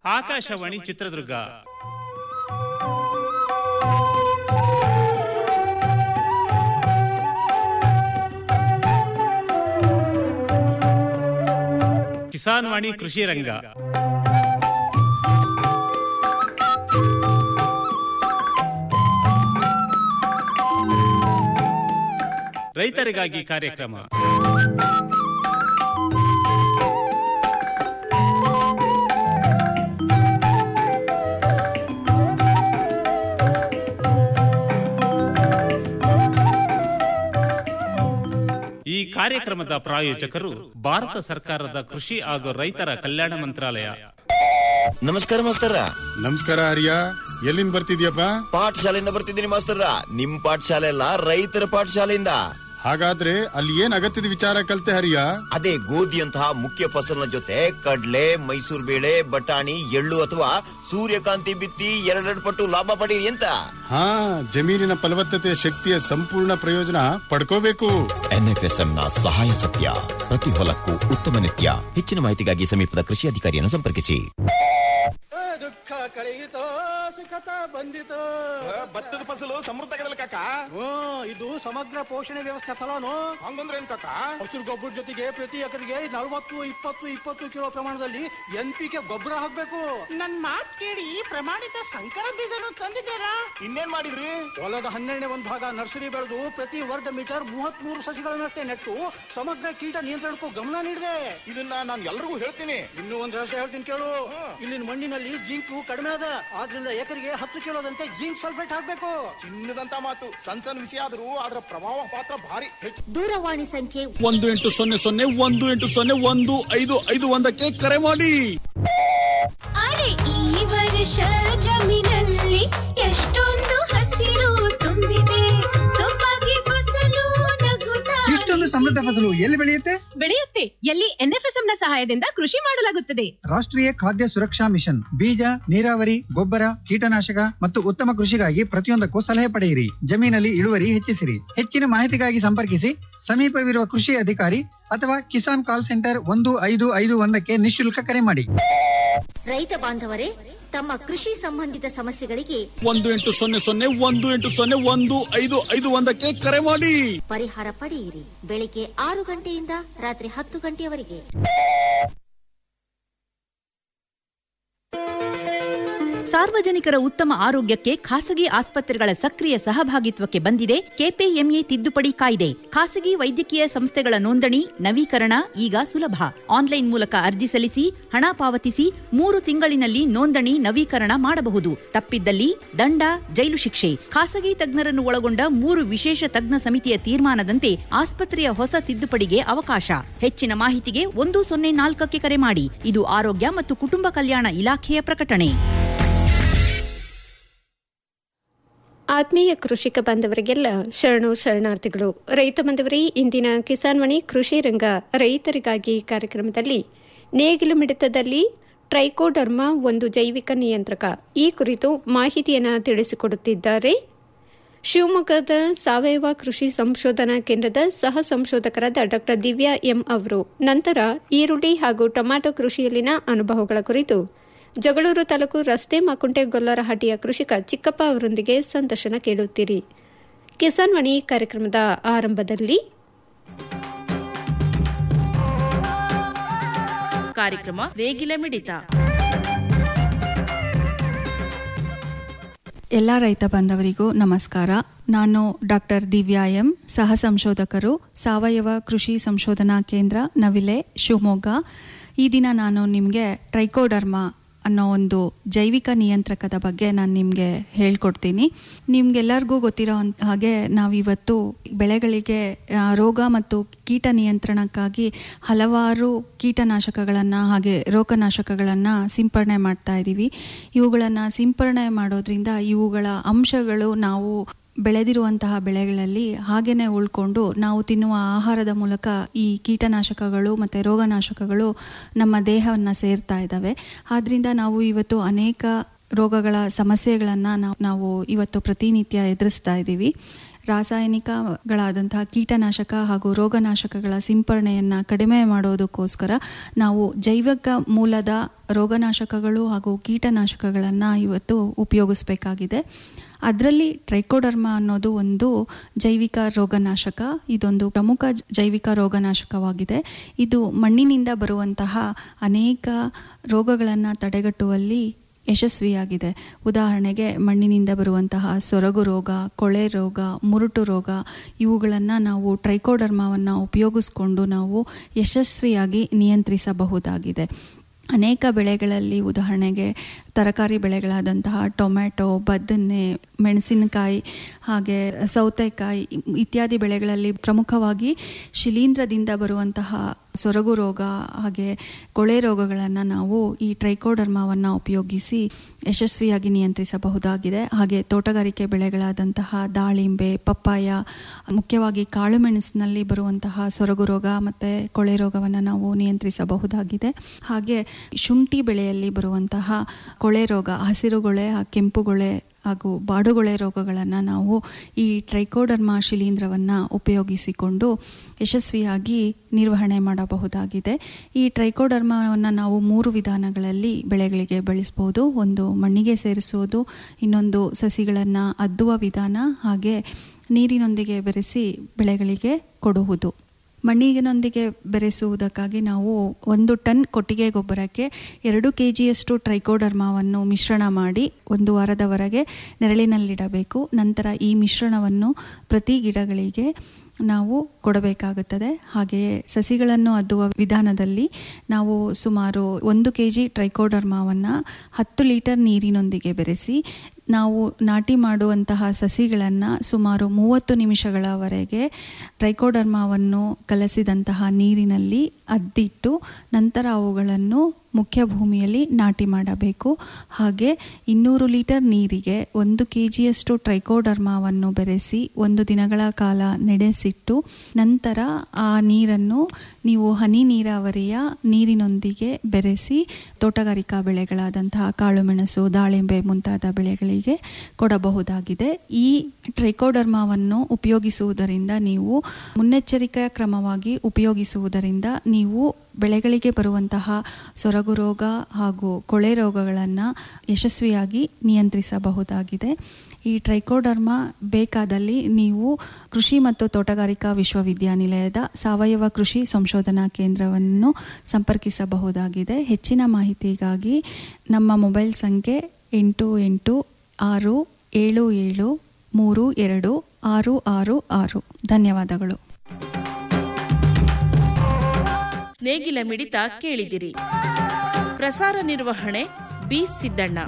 ಆಕಾಶವಾಣಿ ಚಿತ್ರದುರ್ಗ ಕಿಸಾನ್ ವಾಣಿ ಕೃಷಿ ರಂಗ ರೈತರಿಗಾಗಿ ಕಾರ್ಯಕ್ರಮ ಈ ಕಾರ್ಯಕ್ರಮದ ಪ್ರಾಯೋಜಕರು ಭಾರತ ಸರ್ಕಾರದ ಕೃಷಿ ಹಾಗೂ ರೈತರ ಕಲ್ಯಾಣ ಮಂತ್ರಾಲಯ ನಮಸ್ಕಾರ ಮಾಸ್ತರ ನಮಸ್ಕಾರ ಹರಿಯ ಎಲ್ಲಿಂದ ಬರ್ತಿದ್ಯಪ್ಪ ಪಾಠಶಾಲೆಯಿಂದ ಬರ್ತಿದ್ದೀನಿ ಮಾಸ್ತರ ನಿಮ್ ಪಾಠಶಾಲೆ ಅಲ್ಲ ರೈತರ ಪಾಠಶಾಲೆಯಿಂದ ಹಾಗಾದ್ರೆ ಅಲ್ಲಿ ಏನ್ ಅಗತ್ಯದ ವಿಚಾರ ಕಲ್ತೆ ಹರಿಯ ಅದೇ ಗೋಧಿಯಂತಹ ಮುಖ್ಯ ಫಸಲಿನ ಜೊತೆ ಕಡ್ಲೆ ಮೈಸೂರು ಬೇಳೆ ಬಟಾಣಿ ಎಳ್ಳು ಅಥವಾ ಸೂರ್ಯಕಾಂತಿ ಬಿತ್ತಿ ಎರಡೆರಡು ಪಟ್ಟು ಲಾಭ ಪಡೀರಿ ಅಂತ ಹಾ ಜಮೀನಿನ ಫಲವತ್ತತೆಯ ಶಕ್ತಿಯ ಸಂಪೂರ್ಣ ಪ್ರಯೋಜನ ಪಡ್ಕೋಬೇಕು ಎನ್ಎಫ್ಎಸ್ಎಂ ನ ಸಹಾಯ ಸತ್ಯ ಪ್ರತಿ ಹೊಲಕ್ಕೂ ಉತ್ತಮ ನಿತ್ಯ ಹೆಚ್ಚಿನ ಮಾಹಿತಿಗಾಗಿ ಸಮೀಪದ ಕೃಷಿ ಅಧಿಕಾರಿಯನ್ನು ಸಂಪರ್ಕಿಸಿ ದುಃಖ ಕಳೆಯಿತೋ ಸುಖತ ಬಂದಿತೋ ಭತ್ತದ ಫಸಲು ಸಮೃದ್ಧ ಆಗದಲ್ಲ ಕಾಕ ಹ್ಮ್ ಇದು ಸಮಗ್ರ ಪೋಷಣೆ ವ್ಯವಸ್ಥೆ ಫಲನು ಹಂಗಂದ್ರೆ ಏನ್ ಕಾಕ ಹಸಿರು ಗೊಬ್ಬರ ಜೊತೆಗೆ ಪ್ರತಿ ಎಕರೆಗೆ ನಲವತ್ತು ಇಪ್ಪತ್ತು ಇಪ್ಪತ್ತು ಕಿಲೋ ಪ್ರಮಾಣದಲ್ಲಿ ಎನ್ ಪಿ ಕೆ ಗೊಬ್ಬರ ಹಾಕ್ಬೇಕು ನನ್ ಮಾತ್ ಕೇಳಿ ಪ್ರಮಾಣಿತ ಸಂಕರ ಬೀಜನು ತಂದಿದ್ದಾರಾ ಇನ್ನೇನ್ ಮಾಡಿದ್ರಿ ಹೊಲದ ಹನ್ನೆರಡನೇ ಒಂದು ಭಾಗ ನರ್ಸರಿ ಬೆಳೆದು ಪ್ರತಿ ವರ್ಗ ಮೀಟರ್ ಮೂವತ್ತ್ ಮೂರು ಸಸಿಗಳನ್ನಷ್ಟೇ ನೆಟ್ಟು ಸಮಗ್ರ ಕೀಟ ನಿಯಂತ್ರಣಕ್ಕೂ ಗಮನ ನೀಡಿದೆ ಇದನ್ನ ನಾನು ಎಲ್ರಿಗೂ ಹೇಳ್ತೀನಿ ಇನ್ನೂ ಒಂದ್ ರಹಸ್ಯ ಹೇಳ್ತೀನಿ ಕೇಳು ಇಲ್ಲಿನ ಮಣ್ಣಿನಲ್ಲಿ ಜಿಂಕು ಕಡಿಮೆ ಅದ ಆದ್ರಿಂದ ಎಕರೆಗೆ ಹತ್ತು ಕಿಲೋದಂತೆ ಜಿಂಕ್ ಸಲ್ಫೇಟ್ ಹಾಕ್ಬೇಕು ಚಿನ್ನದಂತ ಮಾತು ಸಣ್ಣ ಸಣ್ಣ ವಿಷಯ ಆದ್ರೂ ಅದರ ಪ್ರಭಾವ ಪಾತ್ರ ಭಾರಿ ಹೆಚ್ಚು ದೂರವಾಣಿ ಸಂಖ್ಯೆ ಒಂದು ಎಂಟು ಸೊನ್ನೆ ಸೊನ್ನೆ ಒಂದು ಎಂಟು ಸೊನ್ನೆ ಒಂದು ಐದು ಐದು ಒಂದಕ್ಕೆ ಕರೆ ಮಾಡಿ ಅರೆ ಈ ವರ್ಷ ಜಮೀನಲ್ಲಿ ಎಷ್ಟೊಂದು ಹಸಿರು ತುಂಬಿದೆ ಸೊಬಗೆ ಫಸಲು ನಗುತ್ತಾ ಇಷ್ಟೊಂದು ಸಮೃದ್ಧ ಫಸಲು ಎಲ್ಲಿ ಬೆಳೆಯುತ್ತೆ ಬೆಳೆಯುತ್ತೆ ಎಲ್ಲಿ ಎನ್ಎಫ್ಎಸ್ಎಂ ನ ಸಹಾಯದಿಂದ ಕೃಷಿ ಮಾಡಲಾಗುತ್ತದೆ ರಾಷ್ಟ್ರೀಯ ಖಾದ್ಯ ಸುರಕ್ಷಾ ಮಿಷನ್ ಬೀಜ ನೀರಾವರಿ ಗೊಬ್ಬರ ಕೀಟನಾಶಕ ಮತ್ತು ಉತ್ತಮ ಕೃಷಿಗಾಗಿ ಪ್ರತಿಯೊಂದಕ್ಕೂ ಸಲಹೆ ಪಡೆಯಿರಿ ಜಮೀನಲ್ಲಿ ಇಳುವರಿ ಹೆಚ್ಚಿಸಿರಿ ಹೆಚ್ಚಿನ ಮಾಹಿತಿಗಾಗಿ ಸಂಪರ್ಕಿಸಿ ಸಮೀಪವಿರುವ ಕೃಷಿ ಅಧಿಕಾರಿ ಅಥವಾ ಕಿಸಾನ್ ಕಾಲ್ ಸೆಂಟರ್ ಒಂದು ಐದು ಐದು ಒಂದಕ್ಕೆ ನಿಶುಲ್ಕ ಕರೆ ಮಾಡಿ ರೈತ ಬಾಂಧವರೇ ತಮ್ಮ ಕೃಷಿ ಸಂಬಂಧಿತ ಸಮಸ್ಯೆಗಳಿಗೆ ಒಂದು ಎಂಟು ಸೊನ್ನೆ ಸೊನ್ನೆ ಒಂದು ಎಂಟು ಸೊನ್ನೆ ಒಂದು ಐದು ಐದು ಒಂದಕ್ಕೆ ಕರೆ ಮಾಡಿ ಪರಿಹಾರ ಪಡೆಯಿರಿ ಬೆಳಿಗ್ಗೆ ಆರು ಗಂಟೆಯಿಂದ ರಾತ್ರಿ ಹತ್ತು ಗಂಟೆಯವರೆಗೆ ಸಾರ್ವಜನಿಕರ ಉತ್ತಮ ಆರೋಗ್ಯಕ್ಕೆ ಖಾಸಗಿ ಆಸ್ಪತ್ರೆಗಳ ಸಕ್ರಿಯ ಸಹಭಾಗಿತ್ವಕ್ಕೆ ಬಂದಿದೆ ಕೆಪಿಎಂಎ ತಿದ್ದುಪಡಿ ಕಾಯ್ದೆ ಖಾಸಗಿ ವೈದ್ಯಕೀಯ ಸಂಸ್ಥೆಗಳ ನೋಂದಣಿ ನವೀಕರಣ ಈಗ ಸುಲಭ ಆನ್ಲೈನ್ ಮೂಲಕ ಅರ್ಜಿ ಸಲ್ಲಿಸಿ ಹಣ ಪಾವತಿಸಿ ಮೂರು ತಿಂಗಳಿನಲ್ಲಿ ನೋಂದಣಿ ನವೀಕರಣ ಮಾಡಬಹುದು ತಪ್ಪಿದ್ದಲ್ಲಿ ದಂಡ ಜೈಲು ಶಿಕ್ಷೆ ಖಾಸಗಿ ತಜ್ಞರನ್ನು ಒಳಗೊಂಡ ಮೂರು ವಿಶೇಷ ತಜ್ಞ ಸಮಿತಿಯ ತೀರ್ಮಾನದಂತೆ ಆಸ್ಪತ್ರೆಯ ಹೊಸ ತಿದ್ದುಪಡಿಗೆ ಅವಕಾಶ ಹೆಚ್ಚಿನ ಮಾಹಿತಿಗೆ ಒಂದು ಸೊನ್ನೆ ನಾಲ್ಕಕ್ಕೆ ಕರೆ ಮಾಡಿ ಇದು ಆರೋಗ್ಯ ಮತ್ತು ಕುಟುಂಬ ಕಲ್ಯಾಣ ಇಲಾಖೆಯ ಪ್ರಕಟಣೆ ಆತ್ಮೀಯ ಕೃಷಿಕ ಬಾಂಧವರಿಗೆಲ್ಲ ಶರಣು ಶರಣಾರ್ಥಿಗಳು ರೈತ ಬಾಂಧವರೇ ಇಂದಿನ ಕಿಸಾನ್ ಮಣಿ ಕೃಷಿ ರಂಗ ರೈತರಿಗಾಗಿ ಕಾರ್ಯಕ್ರಮದಲ್ಲಿ ನೇಗಿಲು ಮಿಡಿತದಲ್ಲಿ ಟ್ರೈಕೋಡರ್ಮ ಒಂದು ಜೈವಿಕ ನಿಯಂತ್ರಕ ಈ ಕುರಿತು ಮಾಹಿತಿಯನ್ನು ತಿಳಿಸಿಕೊಡುತ್ತಿದ್ದಾರೆ ಶಿವಮೊಗ್ಗದ ಸಾವಯವ ಕೃಷಿ ಸಂಶೋಧನಾ ಕೇಂದ್ರದ ಸಹ ಸಂಶೋಧಕರಾದ ಡಾಕ್ಟರ್ ದಿವ್ಯಾ ಎಂ ಅವರು ನಂತರ ಈರುಳ್ಳಿ ಹಾಗೂ ಟೊಮ್ಯಾಟೊ ಕೃಷಿಯಲ್ಲಿನ ಅನುಭವಗಳ ಕುರಿತು ಜಗಳೂರು ತಾಲೂಕು ರಸ್ತೆ ಮಾಕುಂಟೆ ಗೊಲ್ಲರಹಟ್ಟಿಯ ಕೃಷಿಕ ಚಿಕ್ಕಪ್ಪ ಅವರೊಂದಿಗೆ ಸಂದರ್ಶನ ಕೇಳುತ್ತೀರಿ ಕಿಸಾನ್ ವಾಣಿ ಕಾರ್ಯಕ್ರಮದ ಆರಂಭದಲ್ಲಿ ಕಾರ್ಯಕ್ರಮ ನೇಗಿಲ ಮಿಡಿತ ಎಲ್ಲ ರೈತ ಬಾಂಧವರಿಗೂ ನಮಸ್ಕಾರ ನಾನು ಡಾಕ್ಟರ್ ದಿವ್ಯಾ ಎಂ ಸಹ ಸಂಶೋಧಕರು ಸಾವಯವ ಕೃಷಿ ಸಂಶೋಧನಾ ಕೇಂದ್ರ ನವಿಲೆ ಶಿವಮೊಗ್ಗ ಈ ದಿನ ನಾನು ನಿಮಗೆ ಟ್ರೈಕೋಡರ್ಮಾ ಅನ್ನೋ ಒಂದು ಜೈವಿಕ ನಿಯಂತ್ರಕದ ಬಗ್ಗೆ ನಾನು ನಿಮಗೆ ಹೇಳ್ಕೊಡ್ತೀನಿ ನಿಮ್ಗೆಲ್ಲರಿಗೂ ಗೊತ್ತಿರೋ ಹಂತ್- ಹಾಗೆ ನಾವಿವತ್ತು ಬೆಳೆಗಳಿಗೆ ಆ, ರೋಗ ಮತ್ತು ಕೀಟ ನಿಯಂತ್ರಣಕ್ಕಾಗಿ ಹಲವಾರು ಕೀಟನಾಶಕಗಳನ್ನು ಹಾಗೆ ರೋಗನಾಶಕಗಳನ್ನು ಸಿಂಪರಣೆ ಮಾಡ್ತಾ ಇದ್ದೀವಿ ಇವುಗಳನ್ನು ಸಿಂಪರಣೆ ಮಾಡೋದ್ರಿಂದ ಇವುಗಳ ಅಂಶಗಳು ನಾವು ಬೆಳೆದಿರುವಂತಹ ಬೆಳೆಗಳಲ್ಲಿ ಹಾಗೇನೆ ಉಳ್ಕೊಂಡು ನಾವು ತಿನ್ನುವ ಆಹಾರದ ಮೂಲಕ ಈ ಕೀಟನಾಶಕಗಳು ಮತ್ತು ರೋಗನಾಶಕಗಳು ನಮ್ಮ ದೇಹವನ್ನು ಸೇರ್ತಾ ಇದ್ದಾವೆ ಆದ್ದರಿಂದ ನಾವು ಇವತ್ತು ಅನೇಕ ರೋಗಗಳ ಸಮಸ್ಯೆಗಳನ್ನು ನಾವು ನಾವು ಇವತ್ತು ಪ್ರತಿನಿತ್ಯ ಎದುರಿಸ್ತಾ ಇದ್ದೀವಿ ರಾಸಾಯನಿಕಗಳಾದಂತಹ ಕೀಟನಾಶಕ ಹಾಗೂ ರೋಗನಾಶಕಗಳ ಸಿಂಪರಣೆಯನ್ನು ಕಡಿಮೆ ಮಾಡೋದಕ್ಕೋಸ್ಕರ ನಾವು ಜೈವಿಕ ಮೂಲದ ರೋಗನಾಶಕಗಳು ಹಾಗೂ ಕೀಟನಾಶಕಗಳನ್ನು ಇವತ್ತು ಉಪಯೋಗಿಸಬೇಕಾಗಿದೆ ಅದರಲ್ಲಿ ಟ್ರೈಕೋಡರ್ಮಾ ಅನ್ನೋದು ಒಂದು ಜೈವಿಕ ರೋಗನಾಶಕ ಇದೊಂದು ಪ್ರಮುಖ ಜೈವಿಕ ರೋಗನಾಶಕವಾಗಿದೆ ಇದು ಮಣ್ಣಿನಿಂದ ಬರುವಂತಹ ಅನೇಕ ರೋಗಗಳನ್ನು ತಡೆಗಟ್ಟುವಲ್ಲಿ ಯಶಸ್ವಿಯಾಗಿದೆ ಉದಾಹರಣೆಗೆ ಮಣ್ಣಿನಿಂದ ಬರುವಂತಹ ಸೊರಗು ರೋಗ ಕೊಳೆ ರೋಗ ಮುರುಟು ರೋಗ ಇವುಗಳನ್ನು ನಾವು ಟ್ರೈಕೋಡರ್ಮಾವನ್ನು ಉಪಯೋಗಿಸ್ಕೊಂಡು ನಾವು ಯಶಸ್ವಿಯಾಗಿ ನಿಯಂತ್ರಿಸಬಹುದಾಗಿದೆ ಅನೇಕ ಬೆಳೆಗಳಲ್ಲಿ ಉದಾಹರಣೆಗೆ ತರಕಾರಿ ಬೆಳೆಗಳಾದಂತಹ ಟೊಮ್ಯಾಟೊ ಬದನೆ ಮೆಣಸಿನಕಾಯಿ ಹಾಗೆ ಸೌತೆಕಾಯಿ ಇತ್ಯಾದಿ ಬೆಳೆಗಳಲ್ಲಿ ಪ್ರಮುಖವಾಗಿ ಶಿಲೀಂಧ್ರದಿಂದ ಬರುವಂತಹ ಸೊರಗು ರೋಗ ಹಾಗೆ ಕೊಳೆ ರೋಗಗಳನ್ನು ನಾವು ಈ ಟ್ರೈಕೋಡರ್ಮಾವನ್ನು ಉಪಯೋಗಿಸಿ ಯಶಸ್ವಿಯಾಗಿ ನಿಯಂತ್ರಿಸಬಹುದಾಗಿದೆ ಹಾಗೆ ತೋಟಗಾರಿಕೆ ಬೆಳೆಗಳಾದಂತಹ ದಾಳಿಂಬೆ ಪಪ್ಪಾಯ ಮುಖ್ಯವಾಗಿ ಕಾಳುಮೆಣಸಿನಲ್ಲಿ ಬರುವಂತಹ ಸೊರಗು ರೋಗ ಮತ್ತು ಕೊಳೆ ರೋಗವನ್ನು ನಾವು ನಿಯಂತ್ರಿಸಬಹುದಾಗಿದೆ ಹಾಗೆ ಶುಂಠಿ ಬೆಳೆಯಲ್ಲಿ ಬರುವಂತಹ ಕೊಳೆ ರೋಗ ಹಸಿರುಗೊಳೆ ಕೆಂಪುಗೊಳೆ ಹಾಗೂ ಬಾಡುಗೊಳೆ ರೋಗಗಳನ್ನು ನಾವು ಈ ಟ್ರೈಕೋಡರ್ಮಾ ಶಿಲೀಂಧ್ರವನ್ನು ಉಪಯೋಗಿಸಿಕೊಂಡು ಯಶಸ್ವಿಯಾಗಿ ನಿರ್ವಹಣೆ ಮಾಡಬಹುದಾಗಿದೆ ಈ ಟ್ರೈಕೋಡರ್ಮಾವನ್ನು ನಾವು ಮೂರು ವಿಧಾನಗಳಲ್ಲಿ ಬೆಳೆಗಳಿಗೆ ಬೆಳೆಸ್ಬೋದು ಒಂದು ಮಣ್ಣಿಗೆ ಸೇರಿಸುವುದು ಇನ್ನೊಂದು ಸಸಿಗಳನ್ನು ಅದ್ದುವ ವಿಧಾನ ಹಾಗೆ ನೀರಿನೊಂದಿಗೆ ಬೆರೆಸಿ ಬೆಳೆಗಳಿಗೆ ಕೊಡುವುದು ಮಣ್ಣಿನೊಂದಿಗೆ ಬೆರೆಸುವುದಕ್ಕಾಗಿ ನಾವು ಒಂದು ಟನ್ ಕೊಟ್ಟಿಗೆ ಗೊಬ್ಬರಕ್ಕೆ ಎರಡು ಕೆ ಜಿಯಷ್ಟು ಟ್ರೈಕೋಡರ್ಮಾವನ್ನು ಮಿಶ್ರಣ ಮಾಡಿ ಒಂದು ವಾರದವರೆಗೆ ನೆರಳಿನಲ್ಲಿಡಬೇಕು ನಂತರ ಈ ಮಿಶ್ರಣವನ್ನು ಪ್ರತಿ ಗಿಡಗಳಿಗೆ ನಾವು ಕೊಡಬೇಕಾಗುತ್ತದೆ ಹಾಗೆಯೇ ಸಸಿಗಳನ್ನು ಅದ್ದುವ ವಿಧಾನದಲ್ಲಿ ನಾವು ಸುಮಾರು ಒಂದು ಕೆ ಜಿ ಟ್ರೈಕೋಡರ್ಮಾವನ್ನು ಹತ್ತು ಲೀಟರ್ ನೀರಿನೊಂದಿಗೆ ಬೆರೆಸಿ ನಾವು ನಾಟಿ ಮಾಡುವಂತಹ ಸಸಿಗಳನ್ನು ಸುಮಾರು ಮೂವತ್ತು ನಿಮಿಷಗಳವರೆಗೆ ಟ್ರೈಕೋಡರ್ಮಾವನ್ನು ಕಲಸಿದಂತಹ ನೀರಿನಲ್ಲಿ ಅದ್ದಿಟ್ಟು ನಂತರ ಅವುಗಳನ್ನು ಮುಖ್ಯ ಭೂಮಿಯಲ್ಲಿ ನಾಟಿ ಮಾಡಬೇಕು ಹಾಗೆ ಇನ್ನೂರು ಲೀಟರ್ ನೀರಿಗೆ ಒಂದು ಕೆ ಜಿಯಷ್ಟು ಟ್ರೈಕೋಡರ್ಮಾವನ್ನು ಬೆರೆಸಿ ಒಂದು ದಿನಗಳ ಕಾಲ ನೆನೆಸಿಟ್ಟು ನಂತರ ಆ ನೀರನ್ನು ನೀವು ಹನಿ ನೀರಾವರಿಯ ನೀರಿನೊಂದಿಗೆ ಬೆರೆಸಿ ತೋಟಗಾರಿಕಾ ಬೆಳೆಗಳಾದಂತಹ ಕಾಳುಮೆಣಸು ದಾಳಿಂಬೆ ಮುಂತಾದ ಬೆಳೆಗಳಿಗೆ ಕೊಡಬಹುದಾಗಿದೆ ಈ ಟ್ರೈಕೋಡರ್ಮಾವನ್ನು ಉಪಯೋಗಿಸುವುದರಿಂದ ನೀವು ಮುನ್ನೆಚ್ಚರಿಕೆಯ ಕ್ರಮವಾಗಿ ಉಪಯೋಗಿಸುವುದರಿಂದ ನೀವು ಬೆಳೆಗಳಿಗೆ ಬರುವಂತಹ ಸೊರಗು ರೋಗ ಹಾಗೂ ಕೊಳೆ ರೋಗಗಳನ್ನು ಯಶಸ್ವಿಯಾಗಿ ನಿಯಂತ್ರಿಸಬಹುದಾಗಿದೆ ಈ ಟ್ರೈಕೋಡರ್ಮಾ ಬೇಕಾದಲ್ಲಿ ನೀವು ಕೃಷಿ ಮತ್ತು ತೋಟಗಾರಿಕಾ ವಿಶ್ವವಿದ್ಯಾನಿಲಯದ ಸಾವಯವ ಕೃಷಿ ಸಂಶೋಧನಾ ಕೇಂದ್ರವನ್ನು ಸಂಪರ್ಕಿಸಬಹುದಾಗಿದೆ ಹೆಚ್ಚಿನ ಮಾಹಿತಿಗಾಗಿ ನಮ್ಮ ಮೊಬೈಲ್ ಸಂಖ್ಯೆ ಎಂಟು ಎಂಟು ಆರು ಏಳು ಏಳು ಮೂರು ಎರಡು ಆರು ಆರು ಆರು ಧನ್ಯವಾದಗಳು ನೇಗಿಲ ಮಿಡಿತ ಕೇಳಿದಿರಿ ಪ್ರಸಾರ ನಿರ್ವಹಣೆ ಬಿ ಸಿದ್ದಣ್ಣ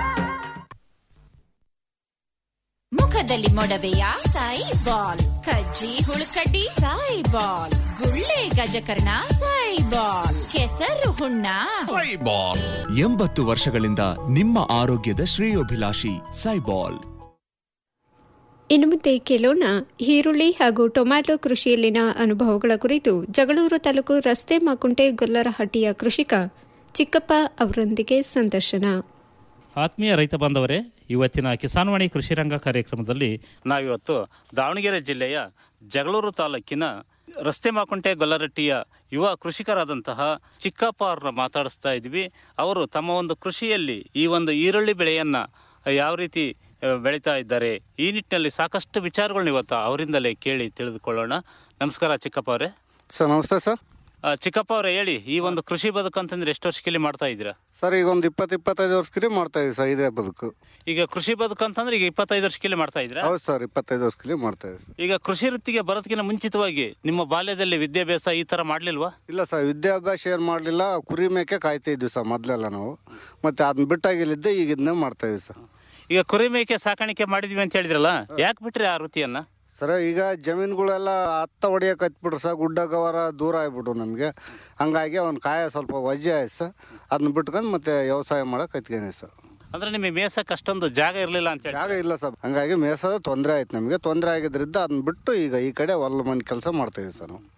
ಮುಖದಲ್ಲಿ ಮೊಡವೆಯ ಸಾಯಿ ಬಾಲ್ ಕಜ್ಜಿ ಹುಳುಕಡ್ಡಿ ಸಾಯಿ ಬಾಲ್ ಗುಳ್ಳೆ ಗಜಕರ್ಣ ಸಾಯಿ ಬಾಲ್ ಕೆಸರು ಹುಣ್ಣ ಸೈಬಾಲ್ ಎಂಬತ್ತು ವರ್ಷಗಳಿಂದ ನಿಮ್ಮ ಆರೋಗ್ಯದ ಶ್ರೇಯೋಭಿಲಾಷಿ ಸೈಬಾಲ್ ಇನ್ನು ಮುಂದೆ ಕೇಳೋಣ ಈರುಳ್ಳಿ ಹಾಗೂ ಟೊಮ್ಯಾಟೊ ಕೃಷಿಯಲ್ಲಿನ ಅನುಭವಗಳ ಕುರಿತು ಜಗಳೂರು ತಾಲೂಕು ರಸ್ತೆ ಮಾಕುಂಟೆ ಗೊಲ್ಲರಹಟ್ಟಿಯ ಕೃಷಿಕ ಚಿಕ್ಕಪ್ಪ ಅವರೊಂದಿಗೆ ಸಂದರ್ಶನ ಆತ್ಮೀಯ ರೈತ ಬಾಂಧವರೇ ಇವತ್ತಿನ ಕಿಸಾನ್ವಾಣಿ ಕೃಷಿ ರಂಗ ಕಾರ್ಯಕ್ರಮದಲ್ಲಿ ನಾವಿವತ್ತು ದಾವಣಗೆರೆ ಜಿಲ್ಲೆಯ ಜಗಳೂರು ತಾಲೂಕಿನ ರಸ್ತೆ ಮಾಕುಂಟೆ ಗೊಲ್ಲರಟ್ಟಿಯ ಯುವ ಕೃಷಿಕರಾದಂತಹ ಚಿಕ್ಕಪ್ಪ ಅವ್ರನ್ನ ಮಾತಾಡಿಸ್ತಾ ಇದ್ವಿ ಅವರು ತಮ್ಮ ಒಂದು ಕೃಷಿಯಲ್ಲಿ ಈ ಒಂದು ಈರುಳ್ಳಿ ಬೆಳೆಯನ್ನ ಯಾವ ರೀತಿ ಆ, ಬೆಳೀತಾ ಇದ್ದಾರೆ ಈ ನಿಟ್ಟಿನಲ್ಲಿ ಸಾಕಷ್ಟು ವಿಚಾರಗಳನ್ನ ಇವತ್ತು ಅವರಿಂದಲೇ ಕೇಳಿ ತಿಳಿದುಕೊಳ್ಳೋಣ ನಮಸ್ಕಾರ ಚಿಕ್ಕಪ್ಪ ಅವರೇ ಸರ್ ನಮಸ್ತೆ ಸರ್ ಆ, ಚಿಕ್ಕಪ್ಪ ಅವರೇ ಹೇಳಿ ಈ ಒಂದು ಕೃಷಿ ಬದುಕು ಅಂತಂದ್ರೆ ಎಷ್ಟು ವರ್ಷಕ್ಕೆ ಮಾಡ್ತಾ ಇದ್ದೀರಾ ಸರ್ ಈಗ ಒಂದು ಇಪ್ಪತ್ತು ಇಪ್ಪತ್ತೈದು ವರ್ಷಕ್ಕೆ ಮಾಡ್ತಾ ಇದೀವಿ ಸರ್ ಇದೇ ಬದುಕು ಈಗ ಕೃಷಿ ಬದುಕು ಅಂತಂದ್ರೆ ಈಗ ಇಪ್ಪತ್ತೈದು ವರ್ಷಕ್ಕೆ ಮಾಡ್ತಾ ಇದ್ದೀರಾ ಹೌದು ಸರ್ ಇಪ್ಪತ್ತೈದು ವರ್ಷಕ್ಕೆ ಮಾಡ್ತಾ ಇದೀವಿ ಈಗ ಕೃಷಿ ವೃತ್ತಿಗೆ ಬರೋದಕ್ಕಿಂತ ಮುಂಚಿತವಾಗಿ ನಿಮ್ಮ ಬಾಲ್ಯದಲ್ಲಿ ವಿದ್ಯಾಭ್ಯಾಸ ಈ ತರ ಮಾಡ್ಲಿಲ್ವಾ ಇಲ್ಲ ಸರ್ ವಿದ್ಯಾಭ್ಯಾಸ ಏನು ಮಾಡಲಿಲ್ಲ ಕುರಿ ಮೇಕೆ ಕಾಯ್ತಾ ಇದ್ವಿ ಸರ್ ಮೊದಲೆಲ್ಲ ನಾವು ಮತ್ತೆ ಅದನ್ನ ಬಿಟ್ಟಾಗಿಲ್ಲಿದ್ದೆ ಈಗ ಇದನ್ನೇ ಮಾಡ್ತಾ ಇದೀವಿ ಸರ್ ಈಗ ಕುರಿ ಮೇಕೆ ಸಾಕಾಣಿಕೆ ಮಾಡಿದ್ವಿ ಅಂತ ಹೇಳಿದ್ರಲ್ಲ ಯಾಕೆ ಬಿಟ್ರಿ ಆ ವೃತ್ತಿಯನ್ನ ಸರ್ ಈಗ ಜಮೀನುಗಳೆಲ್ಲ ಹತ್ತ ಹೊಡಿಯಕ್ಕೆ ಹತ್ಬಿಟ್ರು ಸರ್ ಗುಡ್ಡ ಗವರ ದೂರ ಆಗ್ಬಿಟ್ರು ನಮಗೆ ಹಂಗಾಗಿ ಅವ್ನ ಕಾಯ ಸ್ವಲ್ಪ ವಜ್ಜೆ ಆಯ್ತು ಸರ್ ಅದನ್ನ ಬಿಟ್ಕೊಂಡು ಮತ್ತೆ ವ್ಯವಸಾಯ ಮಾಡಕ್ಕೆ ಕತ್ಕೊಂಡಿ ಸರ್ ಅಂದ್ರೆ ನಿಮಗೆ ಮೇಸಕ್ಕೆ ಅಷ್ಟೊಂದು ಜಾಗ ಇರಲಿಲ್ಲ ಅಂತ ಹೇಳಿ ಜಾಗ ಇಲ್ಲ ಸರ್ ಹಂಗಾಗಿ ಮೇಸದ ತೊಂದರೆ ಆಯ್ತು ನಮಗೆ ತೊಂದರೆ ಆಗಿದ್ರಿಂದ ಅದನ್ನ ಬಿಟ್ಟು ಈಗ ಈ ಕಡೆ ಹೊಲ ಮನೆ ಕೆಲಸ ಮಾಡ್ತಾ ಇದೀವಿ ಸರ್ ನಾವು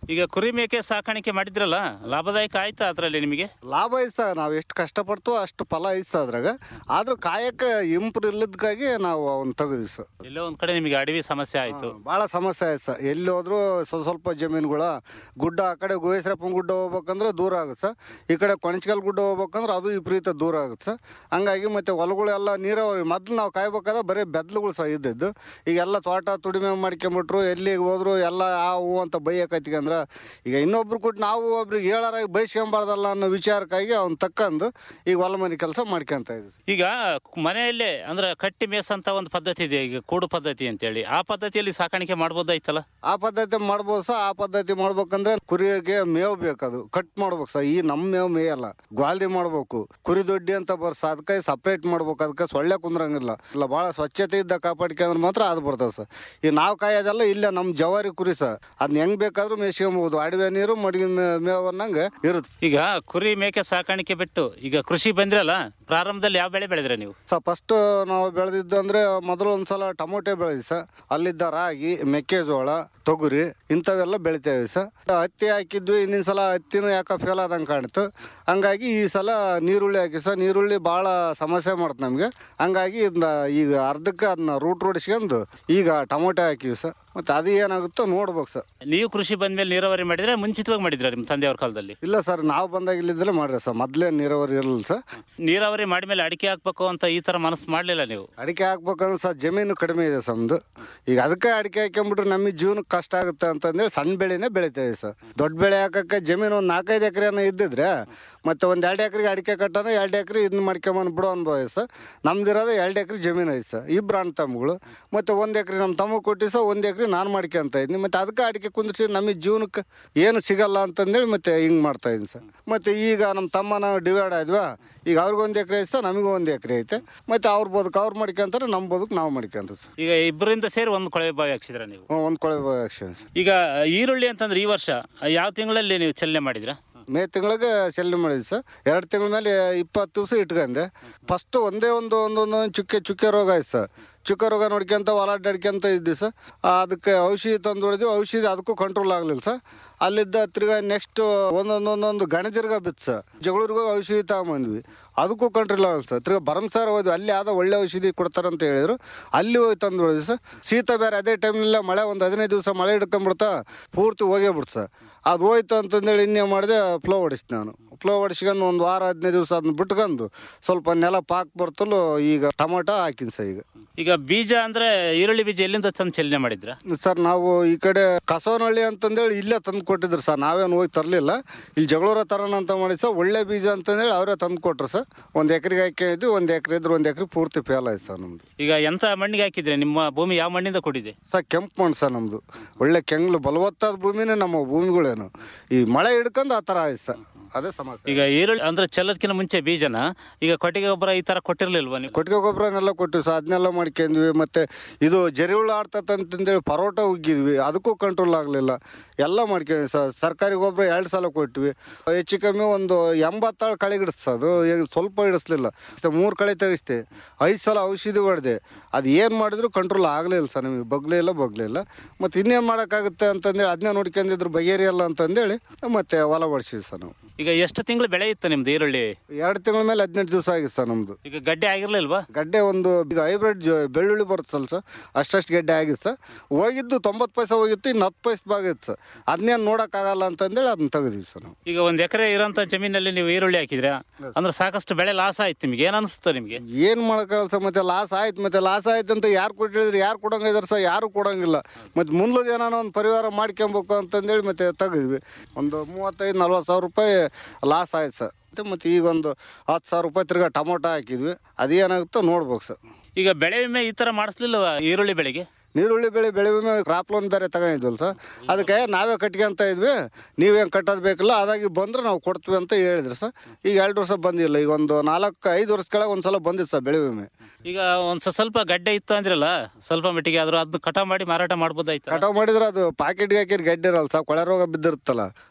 ಈಗ ಕುರಿ ಮೇಕೆ ಸಾಕಾಣಿಕೆ ಮಾಡಿದ್ರಲ್ಲ ಲಾಭದಾಯಕ ಆಯ್ತಾ ಅದರಲ್ಲಿ ನಿಮಗೆ ಲಾಭ ಐತೆ ಸರ್ ನಾವು ಎಷ್ಟು ಕಷ್ಟಪಡ್ತು ಅಷ್ಟು ಫಲ ಐತೆ ಸರ್ ಅದ್ರಾಗ ಆದ್ರೂ ಕಾಯಕ್ಕೆ ಇಂಪ್ರೂವ್ ಇಲ್ಲದಕ್ಕಾಗಿ ನಾವು ಅವ್ನ ತೆಗೆದ್ವಿ ಸರ್ ಎಲ್ಲೋ ಒಂದ್ ಕಡೆ ನಿಮಗೆ ಅಡವಿ ಸಮಸ್ಯೆ ಆಯ್ತು ಭಾಳ ಸಮಸ್ಯೆ ಆಯ್ತು ಸರ್ ಎಲ್ಲಿ ಹೋದ್ರು ಸ್ವಲ್ಪ ಸ್ವಲ್ಪ ಜಮೀನುಗಳ ಗುಡ್ಡ ಆ ಕಡೆ ಗೋಯಸ್ರಪ್ಪನ ಗುಡ್ಡ ಹೋಗ್ಬೇಕಂದ್ರೆ ದೂರ ಆಗುತ್ತೆ ಸರ್ ಈ ಕಡೆ ಕೊಣಚ್ಕಲ್ ಗುಡ್ಡ ಹೋಗ್ಬೇಕಂದ್ರೆ ಅದು ವಿಪರೀತ ದೂರ ಆಗುತ್ತೆ ಸರ್ ಹಂಗಾಗಿ ಮತ್ತೆ ಹೊಲಗಳೆಲ್ಲ ನೀರಾವರಿ ಮೊದ್ಲು ನಾವು ಕಾಯ್ಬೇಕಾದ್ರೆ ಬರೀ ಬೆದ್ಲುಗಳು ಸಹ ಇದ್ದಿದ್ದು ಈಗ ಎಲ್ಲ ತೋಟ ತುಡಿಮೆ ಮಾಡ್ಕೊಂಬಿಟ್ರು ಎಲ್ಲಿಗೆ ಹೋದ್ರು ಎಲ್ಲ ಆ ಹೂ ಅಂತ ಬೈಯಕತ್ತಿಗಂದ್ರೆ ಈಗ ಇನ್ನೊಬ್ರು ಕೊಟ್ಟು ನಾವು ಒಬ್ರಿಗೆ ಹೇಳಾರಾಗಿ ಬೈಸ್ಕೊಂಬಾರ್ದಲ್ಲ ಅನ್ನೋ ವಿಚಾರಕ್ಕಾಗಿ ಅವ್ನು ತಕ್ಕಂದು ಈಗ ಹೊಲ ಮನೆ ಕೆಲಸ ಮಾಡ್ಕೊಂತ ಇದ್ವಿ ಈಗ ಮನೆಯಲ್ಲೇ ಅಂದ್ರೆ ಕಟ್ಟಿ ಮೇಸಂತ ಒಂದು ಪದ್ಧತಿ ಇದೆ ಈಗ ಕೂಡು ಪದ್ಧತಿ ಅಂತೇಳಿ ಆ ಪದ್ಧತಿಯಲ್ಲಿ ಸಾಕಾಣಿಕೆ ಮಾಡ್ಬೋದಾಯ್ತಲ್ಲ ಆ ಪದ್ಧತಿ ಮಾಡ್ಬೋದು ಸರ್ ಆ ಪದ್ಧತಿ ಮಾಡ್ಬೇಕಂದ್ರೆ ಕುರಿಗೆ ಮೇವು ಬೇಕದು ಕಟ್ ಮಾಡ್ಬೇಕು ಸರ್ ಈ ನಮ್ಮ ಮೇವು ಮೇಯಲ್ಲ ಗ್ವಾಲ್ದಿ ಮಾಡ್ಬೇಕು ಕುರಿ ದೊಡ್ಡಿ ಅಂತ ಬರ್ಸ ಅದಕ್ಕೆ ಸಪ್ರೇಟ್ ಮಾಡ್ಬೇಕು ಅದಕ್ಕೆ ಸೊಳ್ಳೆ ಕುಂದ್ರಂಗಿಲ್ಲ ಇಲ್ಲ ಭಾಳ ಸ್ವಚ್ಛತೆ ಇದ್ದ ಕಾಪಾಡ್ಕೊಂಡ್ರೆ ಮಾತ್ರ ಅದು ಬರ್ತದೆ ಸರ್ ಈ ನಾವು ಕಾಯೋದೆಲ್ಲ ಇಲ್ಲೇ ನಮ್ಮ ಜವಾರಿ ಕುರಿ ಸರ್ ಅದನ್ನ ಹೆಂಗ್ ಬೇಕಾದ್ರೂ ಮೇಯ್ಸ್ಕೊಂಬೋದು ಅಡವೆ ನೀರು ಮಡಗಿನ ಮೇವು ಅನ್ನಂಗೆ ಇರುತ್ತೆ ಈಗ ಕುರಿ ಮೇಕೆ ಸಾಕಾಣಿಕೆ ಬಿಟ್ಟು ಈಗ ಕೃಷಿ ಬಂದ್ರಲ್ಲ ಪ್ರಾರಂಭದಲ್ಲಿ ಯಾವ ಬೆಳೆ ಬೆಳೆದ್ರೆ ನೀವು ಸರ್ ಫಸ್ಟ್ ನಾವು ಬೆಳೆದಿದ್ದು ಅಂದ್ರೆ ಮೊದಲು ಒಂದ್ಸಲ ಟೊಮೊಟೊ ಬೆಳೆದಿ ಸರ್ ಅಲ್ಲಿದ್ದ ರಾಗಿ ಮೆಕ್ಕೆಜೋಳ ತೊಗರಿ ಇಂಥವೆಲ್ಲ ಬೆಳಿತೇವೆ ಸರ್ ಹತ್ತಿ ಹಾಕಿದ್ವಿ ಇನ್ನಿನ ಸಲ ಹತ್ತಿನೂ ಯಾಕೆ ಫೇಲ್ ಆದಂಗೆ ಕಾಣಿತು ಹಂಗಾಗಿ ಈ ಸಲ ನೀರುಳ್ಳಿ ಹಾಕಿ ಸರ್ ನೀರುಳ್ಳಿ ಭಾಳ ಸಮಸ್ಯೆ ಮಾಡುತ್ತೆ ನಮಗೆ ಹಂಗಾಗಿ ಇದನ್ನ ಈಗ ಅರ್ಧಕ್ಕೆ ಅದನ್ನ ರೂಟ್ ರೋಡಿಸ್ಕೊಂಡು ಈಗ ಟೊಮೊಟೊ ಹಾಕಿವಿ ಸರ್ ಮತ್ತು ಅದು ಏನಾಗುತ್ತೋ ನೋಡ್ಬೇಕು ಸರ್ ನೀವು ಕೃಷಿ ಬಂದ್ಮೇಲೆ ನೀರಾವರಿ ಮಾಡಿದ್ರೆ ಮುಂಚಿತವಾಗಿ ಮಾಡಿದ್ರ ನಿಮ್ಮ ತಂದೆಯವ್ರ ಕಾಲದಲ್ಲಿ ಇಲ್ಲ ಸರ್ ನಾವು ಬಂದಾಗ ಇಲ್ಲಿದ್ರೆ ಮಾಡ್ರಿ ಸರ್ ಮೊದಲೇ ನೀರಾವರಿ ಇರಲಿಲ್ಲ ಸರ್ ನೀರಾವರಿ ಮಾಡಿದ್ಮೇಲೆ ಅಡಿಕೆ ಹಾಕ್ಬೇಕು ಅಂತ ಈ ತರ ಮನಸ್ಸು ಮಾಡ್ಲಿಲ್ಲ ನೀವು ಅಡಿಕೆ ಹಾಕ್ಬೇಕಂದ್ರೆ ಸರ್ ಜಮೀನು ಕಡಿಮೆ ಇದೆ ನಮ್ದು ಈಗ ಅದಕ್ಕೆ ಅಡಿಕೆ ಹಾಕ್ಕೊಂಬಿಟ್ರೆ ನಮಗೆ ಜೀವನಕ್ಕೆ ಕಷ್ಟ ಆಗುತ್ತೆ ಅಂತಂದೇಳಿ ಸಣ್ಣ ಬೆಳೆನೇ ಬೆಳಿತೇವೆ ಸರ್ ದೊಡ್ಡ ಬೆಳೆ ಹಾಕಕ್ಕೆ ಜಮೀನು ಒಂದು ನಾಲ್ಕೈದು ಎಕರೆನ ಇದ್ದಿದ್ರೆ ಮತ್ತೆ ಒಂದು ಎರಡು ಎಕರೆಗೆ ಅಡಿಕೆ ಕಟ್ಟೋಣ ಎರಡು ಎಕರೆ ಇದನ್ನ ಮಾಡ್ಕೊಂಬಂದು ಬಿಡೋ ಅನ್ಬೋದು ಸರ್ ನಮ್ದಿರೋದು ಎರಡು ಎಕರೆ ಜಮೀನು ಐತೆ ಸರ್ ಇಬ್ರು ಅಣ್ಣ ತಮ್ಮಗಳು ಮತ್ತು ಒಂದು ಎಕರೆ ನಮ್ಮ ತಮ್ಮ ಕೊಟ್ಟು ಸರ್ ಒಂದು ಎಕರೆ ನಾನು ಮಾಡ್ಕೊಂತ ಇದ್ದೀನಿ ಮತ್ತು ಅದಕ್ಕೆ ಅಡಿಕೆ ಕುಂದಿಸಿ ನಮಗೆ ಜೀವನಕ್ಕೆ ಏನು ಸಿಗಲ್ಲ ಅಂತಂದೇಳಿ ಮತ್ತೆ ಹಿಂಗೆ ಮಾಡ್ತಾ ಇದ್ದೀನಿ ಸರ್ ಮತ್ತು ಈಗ ನಮ್ಮ ತಮ್ಮ ನಾವು ಡಿವೈಡ್ ಆದ್ವಾ ಈಗ ಅವ್ರಿಗೊಂದು ಎಕರೆ ಐತೆ ಸರ್ ನಮಗೂ ಒಂದು ಎಕರೆ ಐತೆ ಮತ್ತು ಅವ್ರ ಬದುಕು ಅವ್ರು ಮಾಡ್ಕೊಂತಾರೆ ನಮ್ಮ ಬದುಕು ನಾವು ಮಾಡ್ಕೊಂತ ಸರ್ ಈಗ ಇಬ್ಬರಿಂದ ಸೇರಿ ಒಂದು ಕೊಳವೆ ಬಾವಿ ಹಾಕ್ಸಿದ್ರ ನೀವು ಒಂದು ಕೊಳೆ ಆಕ್ಷನ್ ಸರ್ ಈಗ ಈರುಳ್ಳಿ ಅಂತಂದ್ರೆ ಈ ವರ್ಷ ಯಾವ ತಿಂಗಳಲ್ಲಿ ನೀವು ಚಲನೆ ಮಾಡಿದ್ರ ಮೇ ತಿಂಗಳಿಗೆ ಸೆಲ್ ಮಾಡಿದ್ವಿ ಸರ್ ಎರಡು ತಿಂಗಳ ಮೇಲೆ ಇಪ್ಪತ್ತು ದಿವಸ ಇಟ್ಕೊಂಡೆ ಫಸ್ಟ್ ಒಂದೇ ಒಂದು ಒಂದೊಂದು ಚುಕ್ಕೆ ಚುಕ್ಕೆ ರೋಗ ಆಯ್ತು ಸರ್ ಚುಕ್ಕೆ ರೋಗ ನೋಡ್ಕೊಂತ ಹೊಲ ಅಡ್ಡಾಡ್ಕೊಂತ ಇದ್ವಿ ಸರ್ ಅದಕ್ಕೆ ಔಷಧಿ ತಂದು ಹೊಡೆದ್ವಿ ಔಷಧಿ ಅದಕ್ಕೂ ಕಂಟ್ರೋಲ್ ಆಗಲಿಲ್ಲ ಸರ್ ಅಲ್ಲಿದ್ದ ತಿರ್ಗಾ ನೆಕ್ಸ್ಟ್ ಒಂದೊಂದೊಂದೊಂದು ಗಣತಿರ್ಗ ಬಿತ್ತು ಸರ್ ಜಗಳೂರಿಗೆ ಔಷಧಿ ತಗೊಂಬಂದ್ವಿ ಅದಕ್ಕೂ ಕಂಟ್ರೋಲ್ ಆಗಲ್ಲ ಸರ್ ತಿರ್ಗಾ ಭರಮಸಾರ ಹೋದ್ವಿ ಅಲ್ಲಿ ಯಾವ್ದೋ ಒಳ್ಳೆ ಔಷಧಿ ಕೊಡ್ತಾರಂತ ಹೇಳಿದ್ರು ಅಲ್ಲಿ ಹೋಗಿ ತಂದು ಹೊಡೆದ್ವಿ ಸರ್ ಶೀತ ಬೇರೆ ಅದೇ ಟೈಮ್ನೆಲ್ಲ ಮಳೆ ಒಂದು ಹದಿನೈದು ದಿವಸ ಮಳೆ ಹಿಡ್ಕೊಂಬಿಡ್ತಾ ಪೂರ್ತಿ ಹೋಗೇ ಬಿಡ್ತು ಸರ್ ಅದು ಹೋಯ್ತು ಅಂತಂದೇಳಿ ಇನ್ನೇ ಮಾಡಿದೆ ಫ್ಲೋ ಹೊಡಿಸ್ತೀನಿ ನಾನು ಫ್ಲೋ ಹೊಡಿಸ್ಕೊಂಡು ಒಂದು ವಾರ ಹದಿನೈದು ದಿವಸ ಅದನ್ನ ಬಿಟ್ಕೊಂಡು ಸ್ವಲ್ಪ ನೆಲ ಪಾಕ್ ಬರ್ತಲು ಈಗ ಟೊಮೊಟೊ ಹಾಕಿನಿ ಸರ್ ಈಗ ಈಗ ಬೀಜ ಅಂದ್ರೆ ಈರುಳ್ಳಿ ಬೀಜ ಎಲ್ಲಿಂದ ತಂದು ಚಲನೆ ಮಾಡಿದ್ರ ಸರ್ ನಾವು ಈ ಕಡೆ ಕಸವನಹಳ್ಳಿ ಅಂತಂದೇಳಿ ಇಲ್ಲೇ ತಂದು ಕೊಟ್ಟಿದ್ರು ಸರ್ ನಾವೇನು ಹೋಗಿ ತರಲಿಲ್ಲ ಇಲ್ಲಿ ಜಗಳೂರ ತರೋಣ ಅಂತ ಮಾಡಿ ಸರ್ ಒಳ್ಳೆ ಬೀಜ ಅಂತಂದೇಳಿ ಅವರೇ ತಂದು ಕೊಟ್ರು ಸರ್ ಒಂದು ಎಕರೆಗೆ ಹಾಕಿದ್ವಿ ಒಂದು ಎಕರೆ ಇದ್ರೆ ಒಂದು ಎಕರೆ ಪೂರ್ತಿ ಫೇಲ್ ಆಯ್ತು ಸರ್ ನಮ್ದು ಈಗ ಎಂತ ಮಣ್ಣಿಗೆ ಹಾಕಿದ್ರೆ ನಿಮ್ಮ ಭೂಮಿ ಯಾವ ಮಣ್ಣಿಂದ ಕೂಡಿದೆ ಸರ್ ಕೆಂಪು ಮಣ್ಣು ಸರ್ ನಮ್ಮದು ಒಳ್ಳೆ ಕೆಂಗ್ಲು ಬಲವತ್ತಾದ ಭೂಮಿನೇ ನಮ್ಮ ಭೂಮಿಗಳೇನು ಈ ಮಳೆ ಹಿಡ್ಕೊಂಡು ಆ ಥರ ಆಯ್ತು ಸರ್ ಅದೇ ಸಮಸ್ಯೆ ಈಗ ಈರುಳ್ಳಿ ಅಂದ್ರೆ ಚೆಲ್ಲೋದಕ್ಕಿಂತ ಮುಂಚೆ ಬೀಜನ ಈಗ ಕೊಟ್ಟಿಗೆ ಗೊಬ್ಬರ ಈ ತರ ಕೊಟ್ಟಿರ್ಲಿಲ್ವಾ ನೀವು ಕೊಟ್ಟಿಗೆ ಗೊಬ್ಬರನೆಲ್ಲ ಕೊಟ್ಟಿವಿ ಸರ್ ಅದನ್ನೆಲ್ಲ ಮಾಡ್ಕೊಂಡ್ವಿ ಮತ್ತೆ ಇದು ಜರಿಹುಳ ಆಡ್ತಂತಂದೇಳಿ ಪರೋಟ ಉಗ್ಗಿದ್ವಿ ಅದಕ್ಕೂ ಕಂಟ್ರೋಲ್ ಆಗಲಿಲ್ಲ ಎಲ್ಲ ಮಾಡ್ಕೊಂಡ್ವಿ ಸರ್ ಸರ್ಕಾರಿ ಗೊಬ್ಬರ ಎರಡು ಸಲ ಕೊಟ್ವಿ ಹೆಚ್ಚು ಕಮ್ಮಿ ಒಂದು ಎಂಬತ್ತಾಳು ಕಳೆ ಹಿಡಿಸ್ತದೆ ಅದು ಏನು ಸ್ವಲ್ಪ ಹಿಡಿಸ್ಲಿಲ್ಲ ಮೂರು ಕಳೆ ತೆಗಿಸ್ತೆ ಐದು ಸಲ ಔಷಧಿ ಹೊಡೆದೆ ಅದು ಏನು ಮಾಡಿದ್ರು ಕಂಟ್ರೋಲ್ ಆಗಲಿಲ್ಲ ಸರ್ ನಮಗೆ ಬಗ್ಲೇ ಇಲ್ಲ ಬಗ್ಲೇ ಇಲ್ಲ ಮತ್ತು ಇನ್ನೇನು ಮಾಡೋಕ್ಕಾಗುತ್ತೆ ಅಂತಂದೇಳಿ ಅದನ್ನೇ ನೋಡ್ಕೊಂಡಿದ್ರು ಬಗೆಹರಿಯಲ್ಲ ಅಂತಂದೇಳಿ ಮತ್ತೆ ಹೊಲ ಹೊಡ್ಸಿವಿ ಸರ್ ನಾವು ಈಗ ಎಷ್ಟು ತಿಂಗಳು ಬೆಳೆ ಇತ್ತು ನಿಮ್ದು ಈರುಳ್ಳಿ ಎರಡು ತಿಂಗಳ ಮೇಲೆ ಹದಿನೆಂಟು ದಿವಸ ಆಗಿತ್ತು ಸರ್ ನಮ್ಮದು ಈಗ ಗಡ್ಡೆ ಆಗಿರ್ಲಿಲ್ವಾ ಗಡ್ಡೆ ಒಂದು ಈಗ ಹೈಬ್ರಿಡ್ ಬೆಳ್ಳುಳ್ಳಿ ಬರುತ್ತಲ್ಲ ಸರ್ ಅಷ್ಟಷ್ಟು ಗಡ್ಡೆ ಆಗಿತ್ತು ಸರ್ ಹೋಗಿದ್ದು ತೊಂಬತ್ತು ಪೈಸೆ ಹೋಗಿತ್ತು ಇನ್ನು ಹತ್ತು ಪೈಸೆ ಬಾಗಿತ್ತು ಸರ್ ಅದನ್ನೇನು ನೋಡೋಕ್ಕಾಗಲ್ಲ ಅಂತಂದೇಳಿ ಅದನ್ನ ತೆಗೆದಿವಿ ಸರ್ ನಾವು ಈಗ ಒಂದ್ ಎಕರೆ ಇರೋಂಥ ಜಮೀನಲ್ಲಿ ನೀವು ಈರುಳ್ಳಿ ಹಾಕಿದ್ರೆ ಅಂದ್ರೆ ಸಾಕಷ್ಟು ಬೆಳೆ ಲಾಸ್ ಆಯ್ತು ನಿಮ್ಗೆ ಏನ್ ಅನಿಸ್ತು ನಿಮ್ಗೆ ಏನು ಮಾಡೋಕ್ಕಾಗಲ್ಲ ಸರ್ ಮತ್ತೆ ಲಾಸ್ ಆಯ್ತು ಮತ್ತೆ ಲಾಸ್ ಆಯ್ತು ಅಂತ ಯಾರು ಕೊಟ್ಟಿದ್ರೆ ಯಾರು ಕೊಡಂಗಿದಾರೆ ಸರ್ ಯಾರು ಕೊಡಂಗಿಲ್ಲ ಮತ್ತೆ ಮುಂದದ ಏನಾನ ಒಂದು ಪರಿವಾರ ಮಾಡ್ಕೊಬೇಕು ಅಂತಂದೇಳಿ ಮತ್ತೆ ತೆಗೆದ್ವಿ ಒಂದು ಮೂವತ್ತೈದು ನಲ್ವತ್ತು ಸಾವಿರ ರೂಪಾಯಿ ಲಾಸ್ ಆಯ್ತು ಸರ್ ಮತ್ತೆ ಮತ್ತೆ ಈಗ ಒಂದು ಹತ್ತು ಸಾವಿರ ರೂಪಾಯಿ ತಿರ್ಗಾ ಟೊಮೊಟೊ ಹಾಕಿದ್ವಿ ಅದೇನಾಗುತ್ತೋ ನೋಡ್ಬೇಕು ಸರ್ ಈಗ ಬೆಳೆ ವಿಮೆ ಈ ತರ ಮಾಡಿಸ್ಲಿಲ್ವಾ ಈರುಳ್ಳಿ ಬೆಳೆಗೆ ನೀರುಳ್ಳಿ ಬೆಳೆ ಬೆಳೆ ವಿಮೆ ಕ್ರಾಪ್ ಲೋನ್ ಬೇರೆ ತಗೊಂಡಿದ್ವಲ್ಲ ಸರ್ ಅದಕ್ಕೆ ನಾವೇ ಕಟ್ಕೊಂತ ಇದ್ವಿ ನೀವೇನು ಕಟ್ಟೋದು ಬೇಕಿಲ್ಲ ಅದಾಗಿ ಬಂದ್ರೆ ನಾವು ಕೊಡ್ತೀವಿ ಅಂತ ಹೇಳಿದ್ರು ಸರ್ ಈಗ ಎರಡು ವರ್ಷ ಬಂದಿಲ್ಲ ಈಗ ಒಂದು ನಾಲ್ಕು ಐದು ವರ್ಷ ಕೆಳಗೆ ಒಂದು ಸಲ ಬಂದಿತ್ತು ಸರ್ ಬೆಳೆ ವಿಮೆ ಈಗ ಒಂದ್ ಸ- ಸ್ವಲ್ಪ ಗಡ್ಡೆ ಇತ್ತು ಅಂದ್ರಲ್ಲ ಸ್ವಲ್ಪ ಮಟ್ಟಿಗೆ ಆದ್ರೂ ಅದನ್ನ ಕಟಾವ್ ಮಾಡಿ ಮಾರಾಟ ಮಾಡ್ಬೋದಾಯ್ತು ಕಟಾವು ಮಾಡಿದ್ರೆ ಅದು ಪಾಕೆಟ್ಗೆ ಹಾಕಿದ್ರೆ ಗಡ್ಡೆ ಇರಲ್ಲ ಸರ್ ಕೊಳೆ ರೋಗ ಬಿದ್ದಿರುತ್ತಲ್ಲ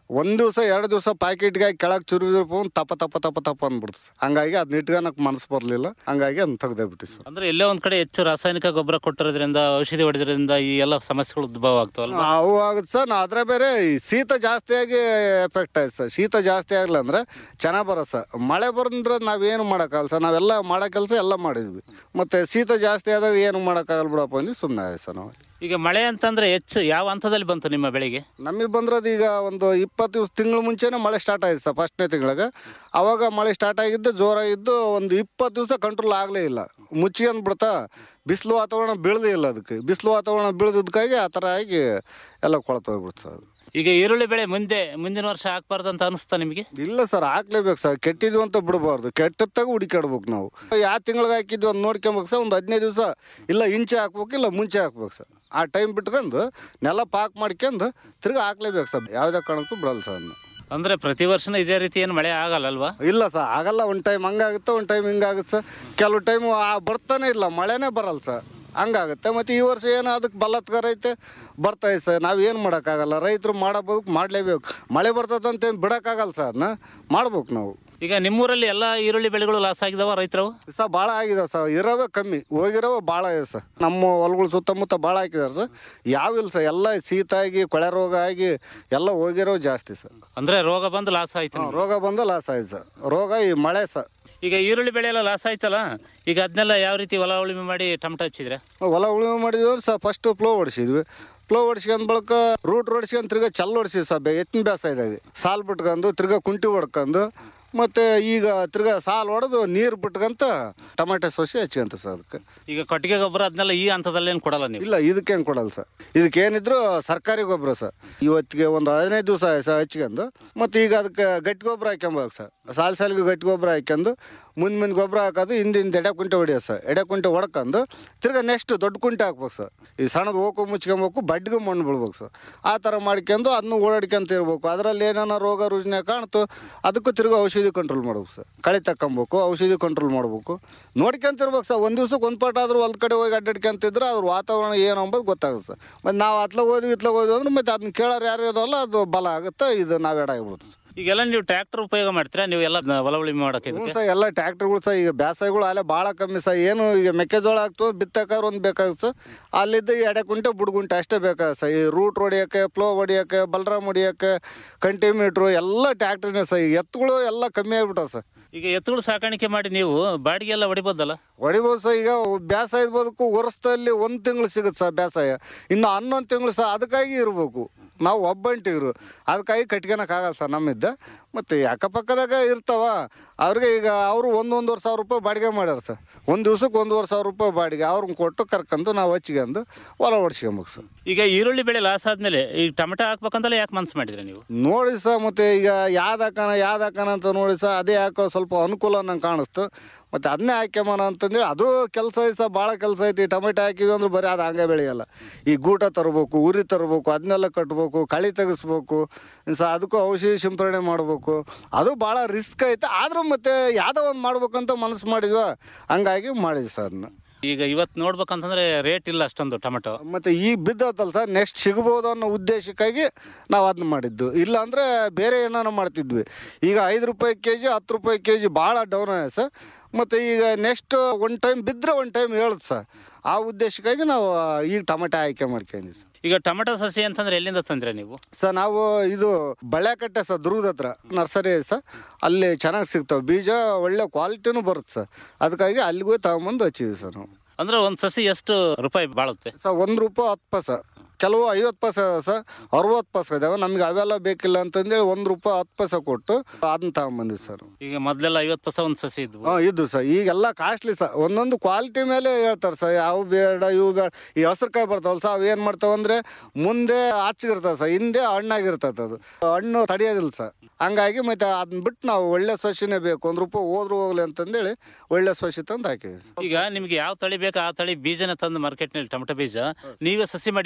ಒಂದ್ ದಿವಸ ಎರಡು ದಿವಸ ಪ್ಯಾಕೆಟ್ಗೆ ಹಾಕಿ ಕೆಳಗೆ ಚುರಿದ್ರು ತಪ ತಪ ತಪ ತಪ ಅಂದ್ಬಿಡ್ತು ಸರ್. ಹಂಗಾಗಿ ಅದನ್ನ ಇಟ್ಕೊಳಕ್ ಮನಸ್ಸು ಬರಲಿಲ್ಲ ಹಂಗಾಗಿ ಅದನ್ನ ತೆಗ್ದೇ ಬಿಟ್ಟು ಸರ್ ಅಂದ್ರೆ ಎಲ್ಲೇ ಒಂದ್ ಕಡೆ ಹೆಚ್ಚು ರಾಸಾಯನಿಕ ಗೊಬ್ಬರ ಕೊಟ್ಟಿರೋದ್ರಿಂದ ಔಷಧಿ ಹೊಡೆದ್ರಿಂದ ಈ ಎಲ್ಲ ಸಮಸ್ಯೆಗಳು ಉದ್ಭವ ಆಗ್ತಾವಲ್ಲ ಅವು ಆಗುತ್ತೆ ಸರ್ ನಾ ಅದ್ರ ಬೇರೆ ಈ ಶೀತ ಜಾಸ್ತಿಯಾಗಿ ಎಫೆಕ್ಟ್ ಆಯ್ತು ಸರ್ ಶೀತ ಜಾಸ್ತಿ ಆಗಲ್ಲ ಅಂದ್ರೆ ಚೆನ್ನಾಗಿ ಬರುತ್ತೆ ಸರ್ ಮಳೆ ಬಂದ್ರೆ ನಾವೇನು ಮಾಡೋಕ್ಕಾಗಲ್ಲ ಸರ್ ನಾವೆಲ್ಲ ಮಾಡೋ ಕೆಲಸ ಎಲ್ಲ ಮಾಡಿದ್ವಿ ಮತ್ತೆ ಶೀತ ಜಾಸ್ತಿ ಆದಾಗ ಏನು ಮಾಡೋಕ್ಕಾಗಲ್ಲ ಬಿಡಪ್ಪ ಅಂದು ಸುಮ್ಮನೆ ಆಯ್ತು ಸರ್ ನಾವು ಈಗ ಮಳೆ ಅಂತಂದ್ರೆ ಹೆಚ್ಚು ಯಾವ ಹಂತದಲ್ಲಿ ಬಂತು ನಿಮ್ಮ ಬೆಳೆಗೆ ನಮಗೆ ಬಂದ್ರದ್ದು ಈಗ ಒಂದು ಇಪ್ಪತ್ತು ದಿವಸ ತಿಂಗಳ ಮುಂಚೆನೇ ಮಳೆ ಸ್ಟಾರ್ಟ್ ಆಯ್ತು ಸರ್ ಫಸ್ಟ್ನೇ ತಿಂಗಳಿಗೆ ಅವಾಗ ಮಳೆ ಸ್ಟಾರ್ಟ್ ಆಗಿದ್ದು ಜೋರಾಗಿದ್ದು ಒಂದು ಇಪ್ಪತ್ತು ದಿವಸ ಕಂಟ್ರೋಲ್ ಆಗಲೇ ಇಲ್ಲ ಮುಚ್ಚಿಗೆಂದು ಬಿಡ್ತಾ ಬಿಸಿಲು ವಾತಾವರಣ ಬೀಳದೇ ಇಲ್ಲ ಅದಕ್ಕೆ ಬಿಸಿಲು ವಾತಾವರಣ ಬೀಳದಕ್ಕಾಗಿ ಆ ಥರ ಆಗಿ ಎಲ್ಲ ಕೊಳತೋಗ್ಬಿಡ್ತು ಸರ್ ಅದು ಈಗ ಈರುಳ್ಳಿ ಬೆಳೆ ಮುಂದೆ ಮುಂದಿನ ವರ್ಷ ಹಾಕ್ಬಾರ್ದು ಅಂತ ಅನಿಸ್ತಾ ನಿಮಗೆ ಇಲ್ಲ ಸರ್ ಹಾಕ್ಲೇಬೇಕು ಸರ್ ಕೆಟ್ಟಿದ್ವಿ ಅಂತ ಬಿಡಬಾರ್ದು ಕೆಟ್ಟತ್ತಾಗ ಹುಡುಕಾಡ್ಬೇಕು ನಾವು ಯಾವ ತಿಂಗಳಿಗೆ ಹಾಕಿದ್ವಿ ಅಂತ ನೋಡ್ಕೊಬೇಕು ಸರ್ ಒಂದು ಹದಿನೈದು ದಿವಸ ಇಲ್ಲ ಇಂಚೆ ಹಾಕ್ಬೇಕು ಇಲ್ಲ ಮುಂಚೆ ಹಾಕ್ಬೇಕು ಸರ್ ಆ ಟೈಮ್ ಬಿಟ್ಕೊಂಡು ನೆಲ ಪಾಕ್ ಮಾಡ್ಕೊಂಡು ತಿರ್ಗಿ ಹಾಕ್ಲೇಬೇಕು ಸರ್ ಯಾವುದೇ ಕಾರಣಕ್ಕೂ ಬಿಡಲ್ಲ ಸರ್ ಅದನ್ನ ಅಂದ್ರೆ ಪ್ರತಿ ವರ್ಷನೂ ಇದೇ ರೀತಿ ಏನು ಮಳೆ ಆಗಲ್ಲ ಅಲ್ವಾ ಇಲ್ಲ ಸರ್ ಆಗಲ್ಲ ಒಂದು ಟೈಮ್ ಹಂಗಾಗುತ್ತೆ ಒಂದು ಟೈಮ್ ಹಿಂಗಾಗುತ್ತೆ ಸರ್ ಕೆಲವು ಟೈಮ್ ಬರ್ತಾನೆ ಇಲ್ಲ ಮಳೆನೇ ಬರಲ್ಲ ಸರ್ ಹಂಗಾಗುತ್ತೆ ಮತ್ತು ಈ ವರ್ಷ ಏನು ಅದಕ್ಕೆ ಬಲತ್ಕಾರ ಐತೆ ಬರ್ತೈತೆ ಸರ್ ನಾವು ಏನು ಮಾಡೋಕ್ಕಾಗಲ್ಲ ರೈತರು ಮಾಡಬೇಕು ಮಾಡಲೇಬೇಕು ಮಳೆ ಬರ್ತದಂತ ಏನು ಬಿಡೋಕ್ಕಾಗಲ್ಲ ಸರ್ ಅದನ್ನ ಮಾಡ್ಬೇಕು ನಾವು ಈಗ ನಿಮ್ಮೂರಲ್ಲಿ ಎಲ್ಲ ಈರುಳ್ಳಿ ಬೆಳೆಗಳು ಲಾಸ್ ಆಗಿದಾವ ರೈತರು ಸರ್ ಭಾಳ ಆಗಿದಾವೆ ಸರ್ ಇರೋವೇ ಕಮ್ಮಿ ಹೋಗಿರೋವ ಭಾಳ ಇದೆ ಸರ್ ನಮ್ಮ ಹೊಲಗಳು ಸುತ್ತಮುತ್ತ ಭಾಳ ಹಾಕಿದಾರೆ ಸರ್ ಯಾವಿಲ್ಲ ಸರ್ ಎಲ್ಲ ಶೀತ ಆಗಿ ಕೊಳೆ ರೋಗ ಆಗಿ ಎಲ್ಲ ಹೋಗಿರೋ ಜಾಸ್ತಿ ಸರ್ ಅಂದ್ರೆ ರೋಗ ಬಂದು ಲಾಸ್ ಆಯ್ತು ನಿಮ್ಗೆ. ರೋಗ ಬಂದು ಲಾಸ್ ಆಯ್ತು ಸರ್ ರೋಗ ಈ ಮಳೆ ಸರ್ ಈಗ ಈರುಳ್ಳಿ ಬೆಳೆ ಎಲ್ಲ ಲಾಸ್ ಆಯ್ತಲ್ಲ ಈಗ ಅದನ್ನೆಲ್ಲ ಯಾವ ರೀತಿ ಹೊಲ ಉಳುಮೆ ಮಾಡಿ ಟಮಟ ಹಚ್ಚಿದ್ರೆ ಹೊಲ ಉಳುಮೆ ಮಾಡಿದ್ವಿ ಸರ್ ಫಸ್ಟ್ ಪ್ಲೋ ಹೊಡಿಸಿದ್ವಿ ಪ್ಲೋ ಹೊಡ್ಸ್ಕೊಂಡ್ ಬಳಿಕ ರೂಟ್ ಹೊಡ್ಸ್ಕೊಂಡ್ ತಿರ್ಗಾ ಚಲ್ ಹೊಡ್ಸಿದ್ವಿ ಸರ್ ಬೆ ಎತ್ತಿನ ಬೇಸಾಯದಾಗ ಸಾಲ್ ಬಿಟ್ಕೊಂಡು ತಿರ್ಗಾ ಕುಂಟಿ ಹೊಡ್ಕೊಂಡು ಮತ್ತೆ ಈಗ ತಿರ್ಗಾ ಸಾಲ್ ಹೊಡೆದು ನೀರು ಬಿಟ್ಕಂತ ಟೊಮೆಟೊ ಸೊಸೆ ಹಚ್ಕೊಂತ ಸರ್ ಅದಕ್ಕೆ ಈಗ ಕೊಟ್ಟಿಗೆ ಗೊಬ್ಬರ ಅದನ್ನೆಲ್ಲ ಈ ಹಂತದಲ್ಲಿ ಏನು ಕೊಡಲ್ಲ ನೀವು ಇಲ್ಲ ಇದಕ್ಕೇನು ಕೊಡಲ್ಲ ಸರ್ ಇದಕ್ಕೇನಿದ್ರು ಸರ್ಕಾರಿ ಗೊಬ್ಬರ ಸರ್ ಇವತ್ತಿಗೆ ಒಂದು ಹದಿನೈದು ದಿವಸ ಸರ್ ಹಚ್ಕೊಂಡು ಮತ್ತು ಈಗ ಅದಕ್ಕೆ ಗಟ್ಟಿ ಗೊಬ್ಬರ ಹಾಕ್ಯಂಬೇಕು ಸರ್ ಸಾಲ್ ಸಾಲಿಗೆ ಗಟ್ಟಿ ಗೊಬ್ಬರ ಹಾಕ್ಯಂದು ಮುಂದೆ ಮುಂದೆ ಗೊಬ್ಬರ ಹಾಕೋದು ಹಿಂದಿಂದ ಎಡೆ ಕುಂಟೆ ಹೊಡಿಯೋದು ಸರ್ ಎಡೆ ಕುಂಟೆ ಹೊಡ್ಕೊಂಡು ತಿರ್ಗಾ ನೆಕ್ಸ್ಟ್ ದೊಡ್ಡ ಕುಂಟೆ ಹಾಕ್ಬೇಕು ಸರ್ ಈ ಸಣ್ಣದು ಹೋಗು ಮುಚ್ಕೊಬೇಕು ಬಡ್ಡಿಗೆ ಮಣ್ಣು ಬಿಡ್ಬೇಕು ಸರ್ ಆ ಥರ ಮಾಡ್ಕೊಂಡು ಅದನ್ನು ಓಡಾಡ್ಕೊಂತ ಇರ್ಬೇಕು ಅದರಲ್ಲಿ ಏನೇನೋ ರೋಗ ರುಜಿನ ಕಾಣ್ತು ಅದಕ್ಕೂ ತಿರ್ಗಾ ಔಷಧಿ ಕಂಟ್ರೋಲ್ ಮಾಡ್ಬೇಕು ಸರ್ ಕಳೆ ತಕ್ಕೊಬೇಕು ಔಷಧಿ ಕಂಟ್ರೋಲ್ ಮಾಡ್ಬೇಕು ನೋಡ್ಕೊಂತ ಇರ್ಬೇಕು ಸರ್ ಒಂದು ದಿವ್ಸಕ್ಕೆ ಒಂದು ಪಾಠ ಆದ್ರೂ ಒಂದು ಕಡೆ ಹೋಗಿ ಅಡ್ಡಾಡ್ಕೊಂತಿದ್ರೆ ಅದ್ರ ವಾತಾವರಣ ಏನು ಅಂಬೋದು ಗೊತ್ತಾಗುತ್ತೆ ಸರ್ ಮತ್ತು ನಾವು ಅತ್ಲಾಗ ಹೋದ್ವಿ ಇತ್ಲಾಗ ಹೋದ್ವಿ ಅಂದ್ರೆ ಮತ್ತೆ ಅದನ್ನ ಕೇಳೋರು ಯಾರು ಇರೋಲ್ಲ ಅದು ಬಲ ಆಗುತ್ತೆ ಇದು ನಾವು ಎಡ ಆಗ್ಬಿಡ್ತು ಈಗೆಲ್ಲ ನೀವು ಟ್ರ್ಯಾಕ್ಟರ್ ಉಪಯೋಗ ಮಾಡ್ತೀರಾ ನೀವು ಎಲ್ಲ ಹೊಲ ಉಳುಮೆ ಮಾಡಕ್ಕೆ ಹ್ಞೂ ಇದಕ್ಕೆ ಸರ್ ಎಲ್ಲ ಟ್ರ್ಯಾಕ್ಟರ್ಗಳು ಸಹ ಈಗ ಬೇಸಾಯಗಳು ಅಲ್ಲೇ ಭಾಳ ಕಮ್ಮಿ ಸರ್ ಏನು ಈಗ ಮೆಕ್ಕೆಜೋಳ ಆಗ್ತದೆ ಬಿತ್ತಕ್ಕಾದ್ರೆ ಒಂದು ಬೇಕಾಗುತ್ತೆ ಸರ್ ಅಲ್ಲಿದ್ದ ಈ ಎಡೆ ಕುಂಟೆ ಬುಡ್ಗುಂಟೆ ಅಷ್ಟೇ ಬೇಕಾಗುತ್ತೆ ಸರ್ ಈ ರೂಟ್ ಹೊಡಿಯೋಕ್ಕೆ ಫ್ಲೋ ಹೊಡಿಯೋಕ್ಕೆ ಬಲರಾಮ್ ಹೊಡಿಯೋಕ್ಕೆ ಕಂಟಿಮೀಟ್ರು ಎಲ್ಲ ಟ್ರ್ಯಾಕ್ಟರ್ನೇ ಸರ್ ಈ ಎತ್ತುಗಳು ಎಲ್ಲ ಕಮ್ಮಿ ಆಗ್ಬಿಟ್ಟವೆ ಸರ್ ಈಗ ಎತ್ತುಗಳು ಸಾಕಾಣಿಕೆ ಮಾಡಿ ನೀವು ಬಾಡಿಗೆ ಎಲ್ಲ ಹೊಡಿಬೋದಲ್ಲ ಹೊಡಿಬೋದು ಸರ್ ಈಗ ಬೇಸಾಯದ ಬದುಕು ವರ್ಷದಲ್ಲಿ ಒಂದು ತಿಂಗಳು ಸಿಗುತ್ತೆ ಸರ್ ಬೇಸಾಯ ಇನ್ನು ಹನ್ನೊಂದು ತಿಂಗಳು ಸರ್ ಅದಕ್ಕಾಗಿ ಇರಬೇಕು ನಾವು ಒಬ್ಬಂಟಿಗರು ಅದಕ್ಕಾಗಿ ಕಟ್ಕೊಳಕ್ಕಾಗಲ್ಲ ಸರ್ ನಮ್ಮಿದ್ದ ಮತ್ತು ಅಕ್ಕಪಕ್ಕದಾಗ ಇರ್ತಾವ ಅವ್ರಿಗೆ ಈಗ ಅವರು ಒಂದು ಒಂದೂವರೆ ಸಾವಿರ ರೂಪಾಯಿ ಬಾಡಿಗೆ ಮಾಡ್ಯಾರ ಸರ್ ಒಂದು ದಿವ್ಸಕ್ಕೆ ಒಂದೂವರೆ ಸಾವಿರ ರೂಪಾಯಿ ಬಾಡಿಗೆ ಅವ್ರನ್ನ ಕೊಟ್ಟು ಕರ್ಕೊಂಡು ನಾವು ಹಚ್ಕೊಂಡು ಹೊಲ ಹೊಡ್ಸ್ಕೊಬೇಕು ಸರ್ ಈಗ ಈರುಳ್ಳಿ ಬೆಳೆ ಲಾಸ್ ಆದ್ಮೇಲೆ ಈ ಟೊಮೆಟೊ ಹಾಕ್ಬೇಕಂತಲೇ ಯಾಕೆ ಮನ್ಸು ಮಾಡಿದ್ರೆ ನೀವು ನೋಡಿ ಸರ್ ಮತ್ತೆ ಈಗ ಯಾವ್ದು ಹಾಕೋಣ ಯಾವ್ದು ಹಾಕೋಣ ಅಂತ ನೋಡಿ ಸರ್ ಅದೇ ಹಾಕೋ ಸ್ವಲ್ಪ ಅನುಕೂಲ ನಂಗೆ ಕಾಣಿಸ್ತು ಮತ್ತು ಅದನ್ನೇ ಹಾಕ್ಯಮನ ಅಂತಂದೇಳಿ ಅದು ಕೆಲಸ ಐತೆ ಸರ್ ಭಾಳ ಕೆಲಸ ಐತಿ ಟೊಮೆಟೊ ಹಾಕಿದ್ವಿ ಅಂದ್ರೆ ಬರೀ ಅದು ಹಂಗೆ ಬೆಳೆಯಲ್ಲ ಈ ಗೂಟ ತರಬೇಕು ಉರಿ ತರಬೇಕು ಅದನ್ನೆಲ್ಲ ಕಟ್ಬೇಕು ಕಳಿ ತೆಗಿಸ್ಬೇಕು ಸ ಅದಕ್ಕೂ ಔಷಧಿ ಸಿಂಪರಣೆ ಮಾಡಬೇಕು ಅದು ಭಾಳ ರಿಸ್ಕ್ ಐತೆ ಆದರೂ ಮತ್ತೆ ಯಾವುದೋ ಒಂದು ಮಾಡ್ಬೇಕಂತ ಮನಸ್ಸು ಮಾಡಿದ್ವ ಹಂಗಾಗಿ ಮಾಡಿದ್ವಿ ಸರ್ ಅದನ್ನ ಈಗ ಇವತ್ತು ನೋಡ್ಬೇಕಂತಂದ್ರೆ ರೇಟ್ ಇಲ್ಲ ಅಷ್ಟೊಂದು ಟೊಮೆಟೊ ಮತ್ತೆ ಈಗ ಬಿದ್ದೋತಲ್ಲ ಸರ್ ನೆಕ್ಸ್ಟ್ ಸಿಗ್ಬೋದು ಅನ್ನೋ ಉದ್ದೇಶಕ್ಕಾಗಿ ನಾವು ಅದನ್ನ ಮಾಡಿದ್ದು ಇಲ್ಲ ಅಂದ್ರೆ ಬೇರೆ ಏನಾನ ಮಾಡ್ತಿದ್ವಿ ಈಗ ಐದು ರೂಪಾಯಿ ಕೆ ಜಿ ಹತ್ತು ರೂಪಾಯಿ ಕೆ ಜಿ ಭಾಳ ಡೌನ್ ಆಗಿದೆ ಸರ್ ಮತ್ತು ಈಗ ನೆಕ್ಸ್ಟ್ ಒನ್ ಟೈಮ್ ಬಿದ್ದರೆ ಒನ್ ಟೈಮ್ ಹೇಳುತ್ತೆ ಸರ್ ಆ ಉದ್ದೇಶಕ್ಕಾಗಿ ನಾವು ಈಗ ಟೊಮೆಟೊ ಆಯ್ಕೆ ಮಾಡ್ಕೊಂಡಿದ್ವಿ ಸರ್ ಈಗ ಟೊಮೆಟೊ ಸಸಿ ಅಂತಂದ್ರೆ ಎಲ್ಲಿಂದ ತಂದ್ರೆ ನೀವು ಸರ್ ನಾವು ಇದು ಬಳ್ಯಾಕಟ್ಟೆ ಸರ್ ದುರ್ಗದ ಹತ್ರ ನರ್ಸರಿ ಐತೆ ಸರ್ ಅಲ್ಲಿ ಚೆನ್ನಾಗಿ ಸಿಗ್ತಾವೆ ಬೀಜ ಒಳ್ಳೆ ಕ್ವಾಲಿಟಿನೂ ಬರುತ್ತೆ ಸರ್ ಅದಕ್ಕಾಗಿ ಅಲ್ಲಿಗೂ ತಗೊಂಬಂದು ಹಚ್ಚಿದ್ವಿ ಸರ್ ನಾವು ಅಂದ್ರೆ ಒಂದು ಸಸಿ ಎಷ್ಟು ರೂಪಾಯಿ ಬಾಳುತ್ತೆ ಸರ್ ಒಂದು ರೂಪಾಯಿ ಹತ್ತು ಪೈಸೆ ಕೆಲವು ಐವತ್ತು ಪೈಸೆ ಸರ್ ಅರವತ್ತು ಪೈಸೆ ಇದಾವೆ ನಮ್ಗೆ ಅವೆಲ್ಲ ಬೇಕಿಲ್ಲ ಅಂತಂದೇಳಿ ಒಂದು ರೂಪಾಯಿ ಹತ್ತು ಪೈಸೆ ಕೊಟ್ಟು ಅದನ್ನ ತಗೊಂಬಂದಿವಿ ಸರ್ ಈಗ ಮೊದ್ಲೆಲ್ಲ ಐವತ್ತು ಪೈಸೆ ಒಂದು ಸಸಿ ಇದ್ವು ಹಾಂ ಇದು ಸರ್ ಈಗೆಲ್ಲ ಕಾಸ್ಟ್ಲಿ ಸರ್ ಒಂದೊಂದು ಕ್ವಾಲಿಟಿ ಮೇಲೆ ಹೇಳ್ತಾರೆ ಸರ್ ಯಾವ ಬೇಡ ಇವು ಬೇಡ ಈ ಹಸ್ರಕಾಯಿ ಬರ್ತಾವಲ್ಲ ಸರ್ ಅವು ಏನು ಮಾಡ್ತಾವೆ ಅಂದರೆ ಮುಂದೆ ಆಚೆಗಿರ್ತದೆ ಸರ್ ಹಿಂದೆ ಹಣ್ಣಾಗಿರ್ತದೆ ಅದು ಹಣ್ಣು ತಡೆಯೋದಿಲ್ಲ ಸರ್ ಹಂಗಾಗಿ ಮತ್ತೆ ಅದನ್ನ ಬಿಟ್ಟು ನಾವು ಒಳ್ಳೆ ಸಸಿನೇ ಬೇಕು ಒಂದು ರೂಪಾಯಿ ಹೋದ್ರು ಹೋಗ್ಲಿ ಅಂತಂದೇಳಿ ಒಳ್ಳೆ ಸಸಿ ತಂದು ಹಾಕಿವಿ ಈಗ ನಿಮ್ಗೆ ಯಾವ ತಳಿ ಬೇಕು ಆ ತಳಿ ಬೀಜನ ತಂದು ಮಾರ್ಕೆಟ್ನಲ್ಲಿ ಟೊಮೆಟೊ ಬೀಜ ನೀವೇ ಸಸಿ ಮಾಡಿ ಮಾಡ್ಬೋದಲ್ಲ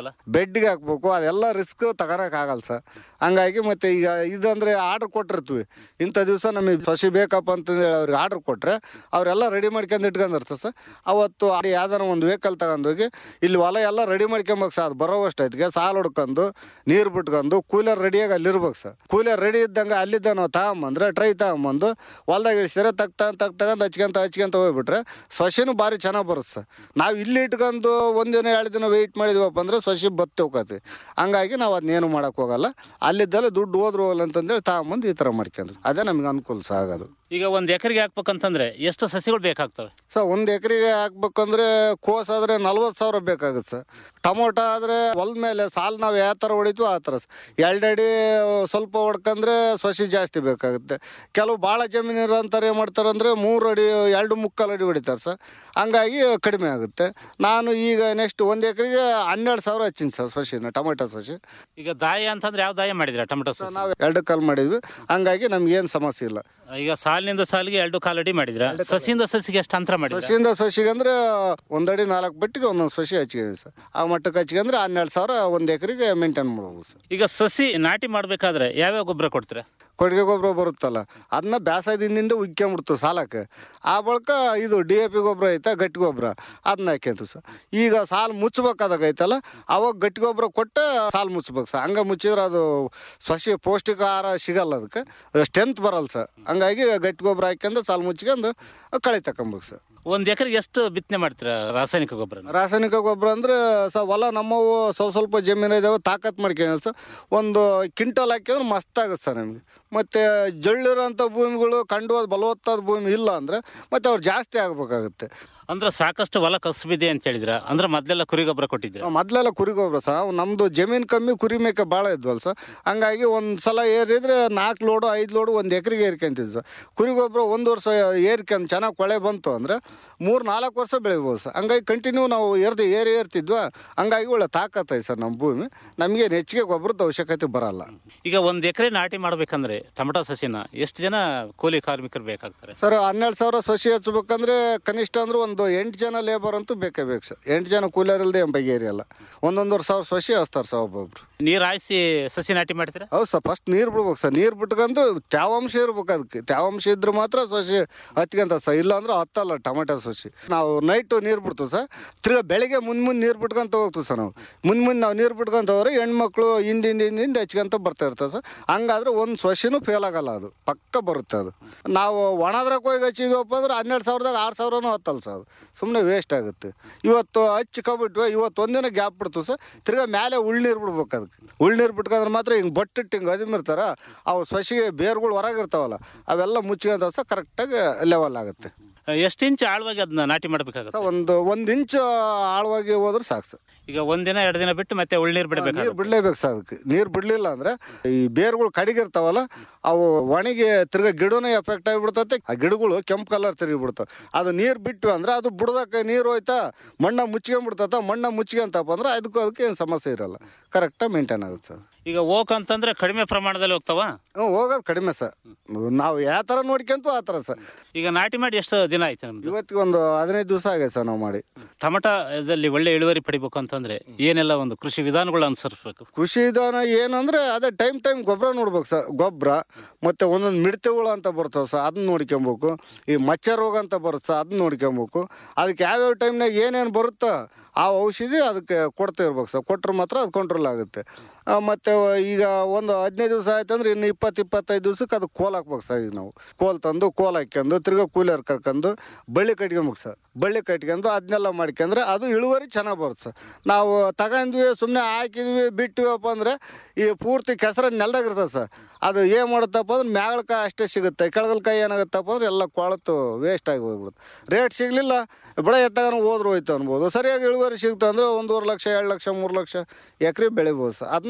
ಹಾಕ್ಬೋದಲ್ಲ ಬೆಡ್ಗೆ ಹಾಕ್ಬೇಕು ಅದೆಲ್ಲ ರಿಸ್ಕ್ ತಗೊಳಕ್ ಆಗಲ್ಲ ಸರ್ ಹಂಗಾಗಿ ಮತ್ತೆ ಈಗ ಇದಂದ್ರೆ ಆರ್ಡರ್ ಕೊಟ್ಟಿರ್ತೀವಿ ಇಂಥ ದಿವಸ ನಮಗೆ ಸಸಿ ಬೇಕಪ್ಪ ಅಂತಂದೇಳಿ ಅವ್ರಿಗೆ ಆರ್ಡರ್ ಕೊಟ್ರೆ ಅವರೆಲ್ಲ ರೆಡಿ ಮಾಡ್ಕೊಂಡು ಇಟ್ಕೊಂಡಿರ್ತಾರೆ ಸರ್ ಅವತ್ತು ಯಾವ್ದಾರ ಒಂದು ವೆಹಿಕಲ್ ತಗೊಂಡೋಗಿ ಇಲ್ಲಿ ಹೊಲ ಎಲ್ಲ ರೆಡಿ ಮಾಡ್ಕೊಂಬೇಕು ಸರ್ ಅದು ಬರೋವಷ್ಟು ಐತಿಗೆ ಸಾಲು ಹೊಡ್ಕೊಂಡು ನೀರು ಬಿಟ್ಕೊಂಡು ಕೂಲರ್ ರೆಡಿಯಾಗಿ ಅಲ್ಲಿ ಇರ್ಬೇಕು ಸರ್ ಕೂಲರ್ ರೆಡಿ ಇದ್ದಂಗೆ ಅಲ್ಲಿದ್ದ ನಾವು ತಗೊಂಬಂದ್ರೆ ಟ್ರೈ ತಗೊಂಬಂದು ಹೊಲ್ದಾಗ ಇಳಿಸಿದ್ರೆ ತಗ್ ತಗೊಂಡ್ ತಗ್ ತಗೊಂಡ್ ಹಚ್ಕೊಂತ ಹಚ್ಕೊಂತ ಹೋಗ್ಬಿಟ್ರೆ ಸಸಿನೂ ಭಾರಿ ಚೆನ್ನಾಗಿ ಬರುತ್ತೆ ಸರ್ ನಾವು ಇಲ್ಲಿ ಇಟ್ಕೊಂಡು ಒಂದಿನ ಎರಡು ದಿನ ವೆಯ್ಟ್ ಮಾಡಿದ್ವಪ್ಪ ಅಂದ್ರೆ ಸಸಿ ಬತ್ತಿ ಹೋಗತ್ತೆ ಹಂಗಾಗಿ ನಾವು ಅದನ್ನೇನು ಮಾಡಕ್ ಹೋಗಲ್ಲ ಅಲ್ಲಿದ್ದಲ್ಲೇ ದುಡ್ಡು ಹೋದ್ರು ಹೋಗಲ್ಲ ಅಂತಂದೇಳಿ ತಗೊಂಬಂದು ಈ ಥರ ಮಾಡ್ಕೊಂಡ್ರಿ ಅದೇ ನಮ್ಗೆ ಅನುಕೂಲ ಸಹ ಆಗೋದು ಈಗ ಒಂದ್ ಎಕರೆಗೆ ಹಾಕ್ಬೇಕಂತಂದ್ರೆ ಎಷ್ಟು ಸಸಿಗಳು ಬೇಕಾಗ್ತವೆ ಸರ್ ಒಂದು ಎಕರೆಗೆ ಹಾಕ್ಬೇಕಂದ್ರೆ ಕೋಸ್ ಆದ್ರೆ ನಲ್ವತ್ತು ಸಾವಿರ ಬೇಕಾಗುತ್ತೆ ಸರ್ ಟೊಮೊಟೊ ಆದ್ರೆ ಹೊಲದ ಮೇಲೆ ಸಾಲು ನಾವು ಯಾವ ಥರ ಹೊಡಿತೀವೋ ಆ ಥರ ಎರಡು ಅಡಿ ಸ್ವಲ್ಪ ಹೊಡ್ಕಂದ್ರೆ ಸಸಿ ಜಾಸ್ತಿ ಬೇಕಾಗುತ್ತೆ ಕೆಲವು ಭಾಳ ಜಮೀನು ಇರೋಂಥವ್ರು ಏನು ಮಾಡ್ತಾರೆ ಅಂದರೆ ಮೂರು ಅಡಿ ಎರಡು ಮುಕ್ಕಾಲು ಅಡಿ ಹೊಡಿತಾರೆ ಸರ್ ಹಂಗಾಗಿ ಕಡಿಮೆ ಆಗುತ್ತೆ ನಾನು ಈಗ ನೆಕ್ಸ್ಟ್ ಒಂದು ಎಕರೆಗೆ ಹನ್ನೆರಡು ಸಾವಿರ ಹಚ್ಚಿನಿ ಸರ್ ಸಸಿನ ಟೊಮೆಟೊ ಸಸಿ ಈಗ ದಾಯ ಅಂತಂದ್ರೆ ಯಾವ ದಾಯ ಮಾಡಿದ್ರ ಟೊಮೆಟೊ ಸಸಿ ನಾವು ಎರಡು ಕಾಲು ಮಾಡಿದ್ವಿ ಹಂಗಾಗಿ ನಮ್ಗೇನು ಸಮಸ್ಯೆ ಇಲ್ಲ ಈಗ ಸಾಲಿನಿಂದ ಸಾಲಿಗೆ ಎರಡು ಕಾಲಡಿ ಮಾಡಿದ್ರ ಸಸಿಯಿಂದ ಸಸಿಗೆ ಎಷ್ಟು ಅಂತರ ಮಾಡಿದ್ರ ಸಸಿಯಿಂದ ಸಸಿಗೆ ಅಂದ್ರೆ ಒಂದಡಿ ನಾಲ್ಕು ಬಟ್ಟಿಗೆ ಒಂದೊಂದು ಸಸಿ ಹಚ್ಕೊಂಡಿವಿ ಸರ್ ಆ ಮಟ್ಟಕ್ಕೆ ಹಚ್ಕೊಂಡ್ರೆ ಹನ್ನೆರಡು ಸಾವಿರ ಒಂದು ಎಕರೆಗೆ ಮೇಂಟೈನ್ ಮಾಡ್ಬೋದು ಸರ್ ಈಗ ಸಸಿ ನಾಟಿ ಮಾಡ್ಬೇಕಾದ್ರೆ ಯಾವ್ಯಾವ ಗೊಬ್ಬರ ಕೊಡ್ತೀರಾ ಕೊಟ್ಟಿಗೆ ಗೊಬ್ಬರ ಬರುತ್ತಲ್ಲ ಅದನ್ನ ಬ್ಯಾಸದಿಂದ ಉಗ್ಕೊಂಬಿಡ್ತು ಸಾಲಕ್ಕೆ ಆ ಬಳಿಕ ಇದು ಡಿ ಎ ಪಿ ಗೊಬ್ಬರ ಐತೆ ಗಟ್ಟಿ ಗೊಬ್ಬರ ಅದನ್ನ ಹಾಕ್ಯಂತು ಸರ್ ಈಗ ಸಾಲು ಮುಚ್ಚಬೇಕಾದಾಗ ಐತಲ್ಲ ಅವಾಗ ಗಟ್ಟಿ ಗೊಬ್ಬರ ಕೊಟ್ಟು ಸಾಲು ಮುಚ್ಚಬೇಕು ಸರ್ ಹಂಗೆ ಮುಚ್ಚಿದ್ರೆ ಅದು ಸಸಿ ಪೌಷ್ಟಿಕ ಆಹಾರ ಸಿಗಲ್ಲ ಅದಕ್ಕೆ ಸ್ಟ್ರೆಂತ್ ಬರಲ್ಲ ಸರ್ ಹಂಗಾಗಿ ಗಟ್ಟಿ ಗೊಬ್ಬರ ಹಾಕ್ಯಂದು ಸಾಲು ಮುಚ್ಕೊಂಡು ಕಳೆ ತಕೊಂಬೇಕು ಸರ್ ಒಂದ್ ಎಕರೆಗೆ ಎಷ್ಟು ಬಿತ್ತನೆ ಮಾಡ್ತೀರಾ ರಾಸಾಯನಿಕ ಗೊಬ್ಬರ ರಾಸಾಯನಿಕ ಗೊಬ್ಬರ ಅಂದ್ರೆ ಸ ಹೊಲ ನಮ್ಮವು ಸ್ವಲ್ಪ ಸ್ವಲ್ಪ ಜಮೀನು ಇದಾವೆ ತಾಕತ್ ಮಾಡ್ಕೊಂಡು ಸರ್ ಒಂದು ಕ್ವಿಂಟಲ್ ಹಾಕಿದ್ರೆ ಮಸ್ತ್ ಆಗುತ್ತೆ ಸರ್ ನಮಗೆ ಮತ್ತು ಜಳ್ಳಿರೋಂಥ ಭೂಮಿಗಳು ಕಂಡು ಬಲವತ್ತಾದ ಭೂಮಿ ಇಲ್ಲ ಅಂದರೆ ಮತ್ತೆ ಅವ್ರು ಜಾಸ್ತಿ ಆಗಬೇಕಾಗುತ್ತೆ ಅಂದ್ರೆ ಸಾಕಷ್ಟು ಹೊಲ ಕಸಬಿದೆ ಅಂತ ಹೇಳಿದ್ರ ಅಂದ್ರೆ ಮೊದ್ಲೆಲ್ಲ ಕುರಿ ಗೊಬ್ಬರ ಕೊಟ್ಟಿದ್ರ ಮೊದಲೆಲ್ಲ ಕುರಿ ಗೊಬ್ಬರ ಸರ್ ನಮ್ಮದು ಜಮೀನು ಕಮ್ಮಿ ಕುರಿ ಮೇಕೆ ಭಾಳ ಇದ್ವಲ್ಲ ಸರ್ ಹಂಗಾಗಿ ಒಂದು ಸಲ ಏರಿದ್ರೆ ನಾಲ್ಕು ಲೋಡು ಐದು ಲೋಡು ಒಂದು ಎಕರೆಗೆ ಏರ್ಕೊಂತಿದ್ವಿ ಸರ್ ಕುರಿ ಗೊಬ್ಬರ ಒಂದು ವರ್ಷ ಏರ್ಕೊಂಡು ಚೆನ್ನಾಗಿ ಕೊಳೆ ಬಂತು ಅಂದರೆ ಮೂರು ನಾಲ್ಕು ವರ್ಷ ಬೆಳಿಬೋದು ಸರ್ ಹಂಗಾಗಿ ಕಂಟಿನ್ಯೂ ನಾವು ಏರ್ದು ಏರಿ ಏರ್ತಿದ್ವಾ ಹಂಗಾಗಿ ಒಳ್ಳೆ ತಾಕತ್ತೈತೆ ಸರ್ ನಮ್ಮ ಭೂಮಿ ನಮಗೆ ಹೆಚ್ಚಿಗೆ ಗೊಬ್ಬರದ ಅವಶ್ಯಕತೆ ಬರಲ್ಲ ಈಗ ಒಂದ್ ಎಕರೆ ನಾಟಿ ಮಾಡ್ಬೇಕಂದ್ರೆ ಟೊಮೆಟೊ ಸಸಿನ ಎಷ್ಟು ಜನ ಕೂಲಿ ಕಾರ್ಮಿಕರು ಬೇಕಾಗ್ತಾರೆ ಸರ್ ಹನ್ನೆರಡು ಸಾವಿರ ಸಸಿ ಹಚ್ಬೇಕಂದ್ರೆ ಕನಿಷ್ಠ ಅಂದ್ರೆ ಒಂದು ಎಂಟು ಜನ ಲೇಬರ್ ಅಂತೂ ಬೇಕೇ ಬೇಕು ಸರ್ ಎಂಟು ಜನ ಕೂಲರ್ ಇಲ್ಲದೆ ಬಗೆಹರಿಯಲ್ಲ ಒಂದೊಂದೂವರೆ ಸಾವಿರ ಸಸಿ ಹಚ್ತಾರೆ ಸರ್ ಒಬ್ಬೊಬ್ರು ನೀರ್ ಹಾಯಿಸಿ ಸಸಿ ನಾಟಿ ಮಾಡ್ತೀರಾ ಹೌದು ಸರ್ ಫಸ್ಟ್ ನೀರು ಬಿಡ್ಬೇಕು ಸರ್ ನೀರು ಬಿಟ್ಕೊಂಡು ತೇವಾಂಶ ಇರ್ಬೇಕು ಅದಕ್ಕೆ ತೇವಾಂಶ ಇದ್ರೆ ಮಾತ್ರ ಸಸಿ ಹತ್ಕೊಂತ ಸರ್ ಇಲ್ಲ ಅಂದ್ರೆ ಹತ್ತಲ್ಲ ಟೊಮೆಟೊ ಸಸಿ ನಾವು ನೈಟು ನೀರು ಬಿಡ್ತೀವಿ ಸರ್ ತಿರ್ಗಾ ಬೆಳಿಗ್ಗೆ ಮುಂದೆ ಮುಂದೆ ನೀರು ಬಿಟ್ಕೊಂತ ಹೋಗ್ತೀವಿ ಸರ್ ನಾವು ಮುಂದೆ ಮುಂದೆ ನಾವು ನೀರು ಬಿಟ್ಕೊಂತ ಹೋದ್ರೆ ಹೆಣ್ಮಕ್ಳು ಹಿಂದಿಂದ ಹಿಂದಿಂದ ಹಚ್ಕೊಂತ ಬರ್ತಾ ಇರ್ತವೆ ಸರ್ ಹಂಗಾದ್ರೆ ಒಂದು ಸಸಿನೂ ಫೇಲ್ ಆಗಲ್ಲ ಅದು ಪಕ್ಕ ಬರುತ್ತೆ ಅದು ನಾವು ಒಣದ್ರಕ್ಕೆ ಹೋಗಿ ಹಚ್ಚಿದ್ವಪ್ಪ ಅಂದ್ರೆ ಹನ್ನೆರಡು ಸಾವಿರದಾಗ ಆರು ಸಾವಿರನೂ ಹತ್ತಲ್ಲ ಸರ್ ಅದು ಸುಮ್ಮನೆ ವೇಸ್ಟ್ ಆಗುತ್ತೆ ಇವತ್ತು ಹಚ್ಕೊಬಿಟ್ವಿ ಇವತ್ತು ಒಂದಿನ ಗ್ಯಾಪ್ ಬಿಡ್ತೀವಿ ಸರ್ ತಿರ್ಗಾ ಮೇಲೆ ಉಳ್ನೀರು ಬಿಡ್ಬೇಕು ಅದಕ್ಕೆ ಉಳ್ನೀರು ಬಿಟ್ಕೊಂಡ್ರೆ ಮಾತ್ರ ಹಿಂಗೆ ಬಟ್ಟಿಟ್ಟು ಹಿಂಗೆ ಅದಿಮಿರ್ತಾರ ಅವು ಸಸಿಗೆ ಬೇರುಗಳು ಹೊರಗಿರ್ತಾವಲ್ಲ ಅವೆಲ್ಲ ಮುಚ್ಕೊಂತ ಸಹ ಕರೆಕ್ಟಾಗಿ ಲೆವೆಲ್ ಆಗುತ್ತೆ ಎಷ್ಟು ಇಂಚ್ ಆಳವಾಗಿ ಅದನ್ನ ನಾಟಿ ಮಾಡ್ಬೇಕಾಗುತ್ತೆ ಒಂದು ಒಂದು ಇಂಚು ಆಳವಾಗಿ ಹೋದ್ರೆ ಸಾಕು ಸರ್ ಈಗ ಒಂದಿನ ಎರಡು ದಿನ ಬಿಟ್ಟು ಮತ್ತೆ ಉಳ್ನೀರ್ ನೀರು ಬಿಡಬೇಕು ಬಿಡ್ಲೇಬೇಕು ಸರ್ ಅದಕ್ಕೆ ನೀರು ಬಿಡ್ಲಿಲ್ಲ ಅಂದ್ರೆ ಈ ಬೇರುಗಳು ಕಡಿಗಿರ್ತಾವಲ್ಲ ಅವು ಒಣಗಿ ತಿರ್ಗಾ ಗಿಡನೇ ಎಫೆಕ್ಟ್ ಆಗಿಬಿಡ್ತೈತೆ ಆ ಗಿಡಗಳು ಕೆಂಪು ಕಲರ್ ತಿರುಗಿ ಬಿಡ್ತಾವೆ ಅದು ನೀರು ಬಿಟ್ವಿ ಅಂದ್ರೆ ಅದು ಬುಡದಕ್ಕೆ ನೀರು ಹೋಯ್ತಾ ಮಣ್ಣ ಮುಚ್ಕೊಂಡ್ಬಿಡ್ತೈತ ಮಣ್ಣ ಮುಚ್ಕೊಂತಪ್ಪ ಅಂದ್ರೆ ಅದಕ್ಕೂ ಅದಕ್ಕೆ ಏನು ಸಮಸ್ಯೆ ಇರಲ್ಲ ಕರೆಕ್ಟಾಗಿ ಮೇಂಟೈನ್ ಆಗುತ್ತೆ ಸರ್ ಈಗ ಓಕ್ ಅಂತಂದ್ರೆ ಕಡಿಮೆ ಪ್ರಮಾಣದಲ್ಲಿ ಹೋಗ್ತಾವ ಹ್ಞೂ ಹೋಗೋದು ಕಡಿಮೆ ಸರ್ ನಾವು ಯಾವ ಥರ ನೋಡ್ಕೊಂತು ಆ ಥರ ಸರ್ ಈಗ ನಾಟಿ ಮಾಡಿ ಎಷ್ಟು ದಿನ ಆಯ್ತು ನಮ್ದು ಇವತ್ತಿಗೆ ಒಂದು ಹದಿನೈದು ದಿವಸ ಆಗೈತೆ ಸರ್ ನಾವು ಮಾಡಿ ಟಮಟದಲ್ಲಿ ಒಳ್ಳೆ ಇಳುವರಿ ಪಡಿಬೇಕು ಅಂತಂದ್ರೆ ಏನೆಲ್ಲ ಒಂದು ಕೃಷಿ ವಿಧಾನಗಳು ಅನುಸರಿಸಬೇಕು ಕೃಷಿ ವಿಧಾನ ಏನಂದ್ರೆ ಅದೇ ಟೈಮ್ ಟೈಮ್ ಗೊಬ್ಬರ ನೋಡ್ಬೇಕು ಸರ್ ಗೊಬ್ಬರ ಮತ್ತೆ ಒಂದೊಂದು ಮಿಡತೆಗಳು ಅಂತ ಬರ್ತಾವೆ ಸರ್ ಅದನ್ನ ನೋಡ್ಕೊಬೇಕು ಈ ಮಚ್ಚ ರೋಗ ಅಂತ ಬರುತ್ತೆ ಸರ್ ಅದನ್ನ ನೋಡ್ಕೊಬೇಕು ಅದಕ್ಕೆ ಯಾವ್ಯಾವ ಟೈಮ್ನಾಗ ಏನೇನು ಬರುತ್ತೋ ಆ ಔಷಧಿ ಅದಕ್ಕೆ ಕೊಡ್ತಾ ಇರ್ಬೇಕು ಸರ್ ಕೊಟ್ರೆ ಮಾತ್ರ ಅದು ಕಂಟ್ರೋಲ್ ಆಗುತ್ತೆ ಆ, ಮತ್ತೆ ಈಗ ಒಂದು ಹದಿನೈದು ದಿವಸ ಆಯ್ತು ಅಂದ್ರೆ ಇನ್ನು ಇಪ್ಪತ್ತು ಇಪ್ಪತ್ತೈದು ದಿವ್ಸಕ್ಕೆ ಅದು ಕೋಲ್ ಹಾಕ್ಬೇಕು ಸರ್ ಈಗ ನಾವು ಕೋಲ್ ತಂದು ಕೋಲ್ ಹಾಕ್ಯಂದು ತಿರ್ಗಾ ಕೂಲರ್ ಕರ್ಕೊಂಡು ಬಳ್ಳಿ ಕಟ್ಕೊಬೇಕು ಸರ್ ಬಳ್ಳಿ ಕಟ್ಕೊಂಡು ಅದನ್ನೆಲ್ಲ ಮಾಡ್ಕೊಂಡ್ರೆ ಅದು ಇಳುವರಿ ಚೆನ್ನಾಗಿ ಬರುತ್ತೆ ಸರ್ ನಾವು ತಗೊಂಡ್ವಿ ಸುಮ್ಮನೆ ಹಾಕಿದ್ವಿ ಬಿಟ್ಟಿವಪ್ಪ ಅಂದ್ರೆ ಈ ಪೂರ್ತಿ ಕೆಸರ ನೆಲ್ದಾಗ ಇರ್ತದೆ ಸರ್ ಅದು ಏನು ಮಾಡುತ್ತಪ್ಪ ಅಂದ್ರೆ ಮ್ಯಾಗಳಕಾಯಿ ಅಷ್ಟೇ ಸಿಗುತ್ತೆ ಕೆಳಗಲ್ಕಾಯಿ ಏನಾಗುತ್ತಪ್ಪ ಅಂದ್ರೆ ಎಲ್ಲ ಕೊಳತು ವೇಸ್ಟ್ ಆಗಿ ಹೋಗ್ಬಿಡುತ್ತೆ ರೇಟ್ ಸಿಗಲಿಲ್ಲ ಬಡ ಎತ್ತಾಗ ಹೋದ್ರು ಹೋಯ್ತು ಅನ್ಬೋದು ಸರಿಯಾಗಿ ಇಳುವರಿ ಸಿಗ್ತು ಅಂದ್ರೆ ಒಂದೂವರೆ ಲಕ್ಷ ಎರಡು ಲಕ್ಷ ಮೂರು ಲಕ್ಷ ಎಕರೆ ಬೆಳಿಬೋದು ಸರ್ ಅದನ್ನ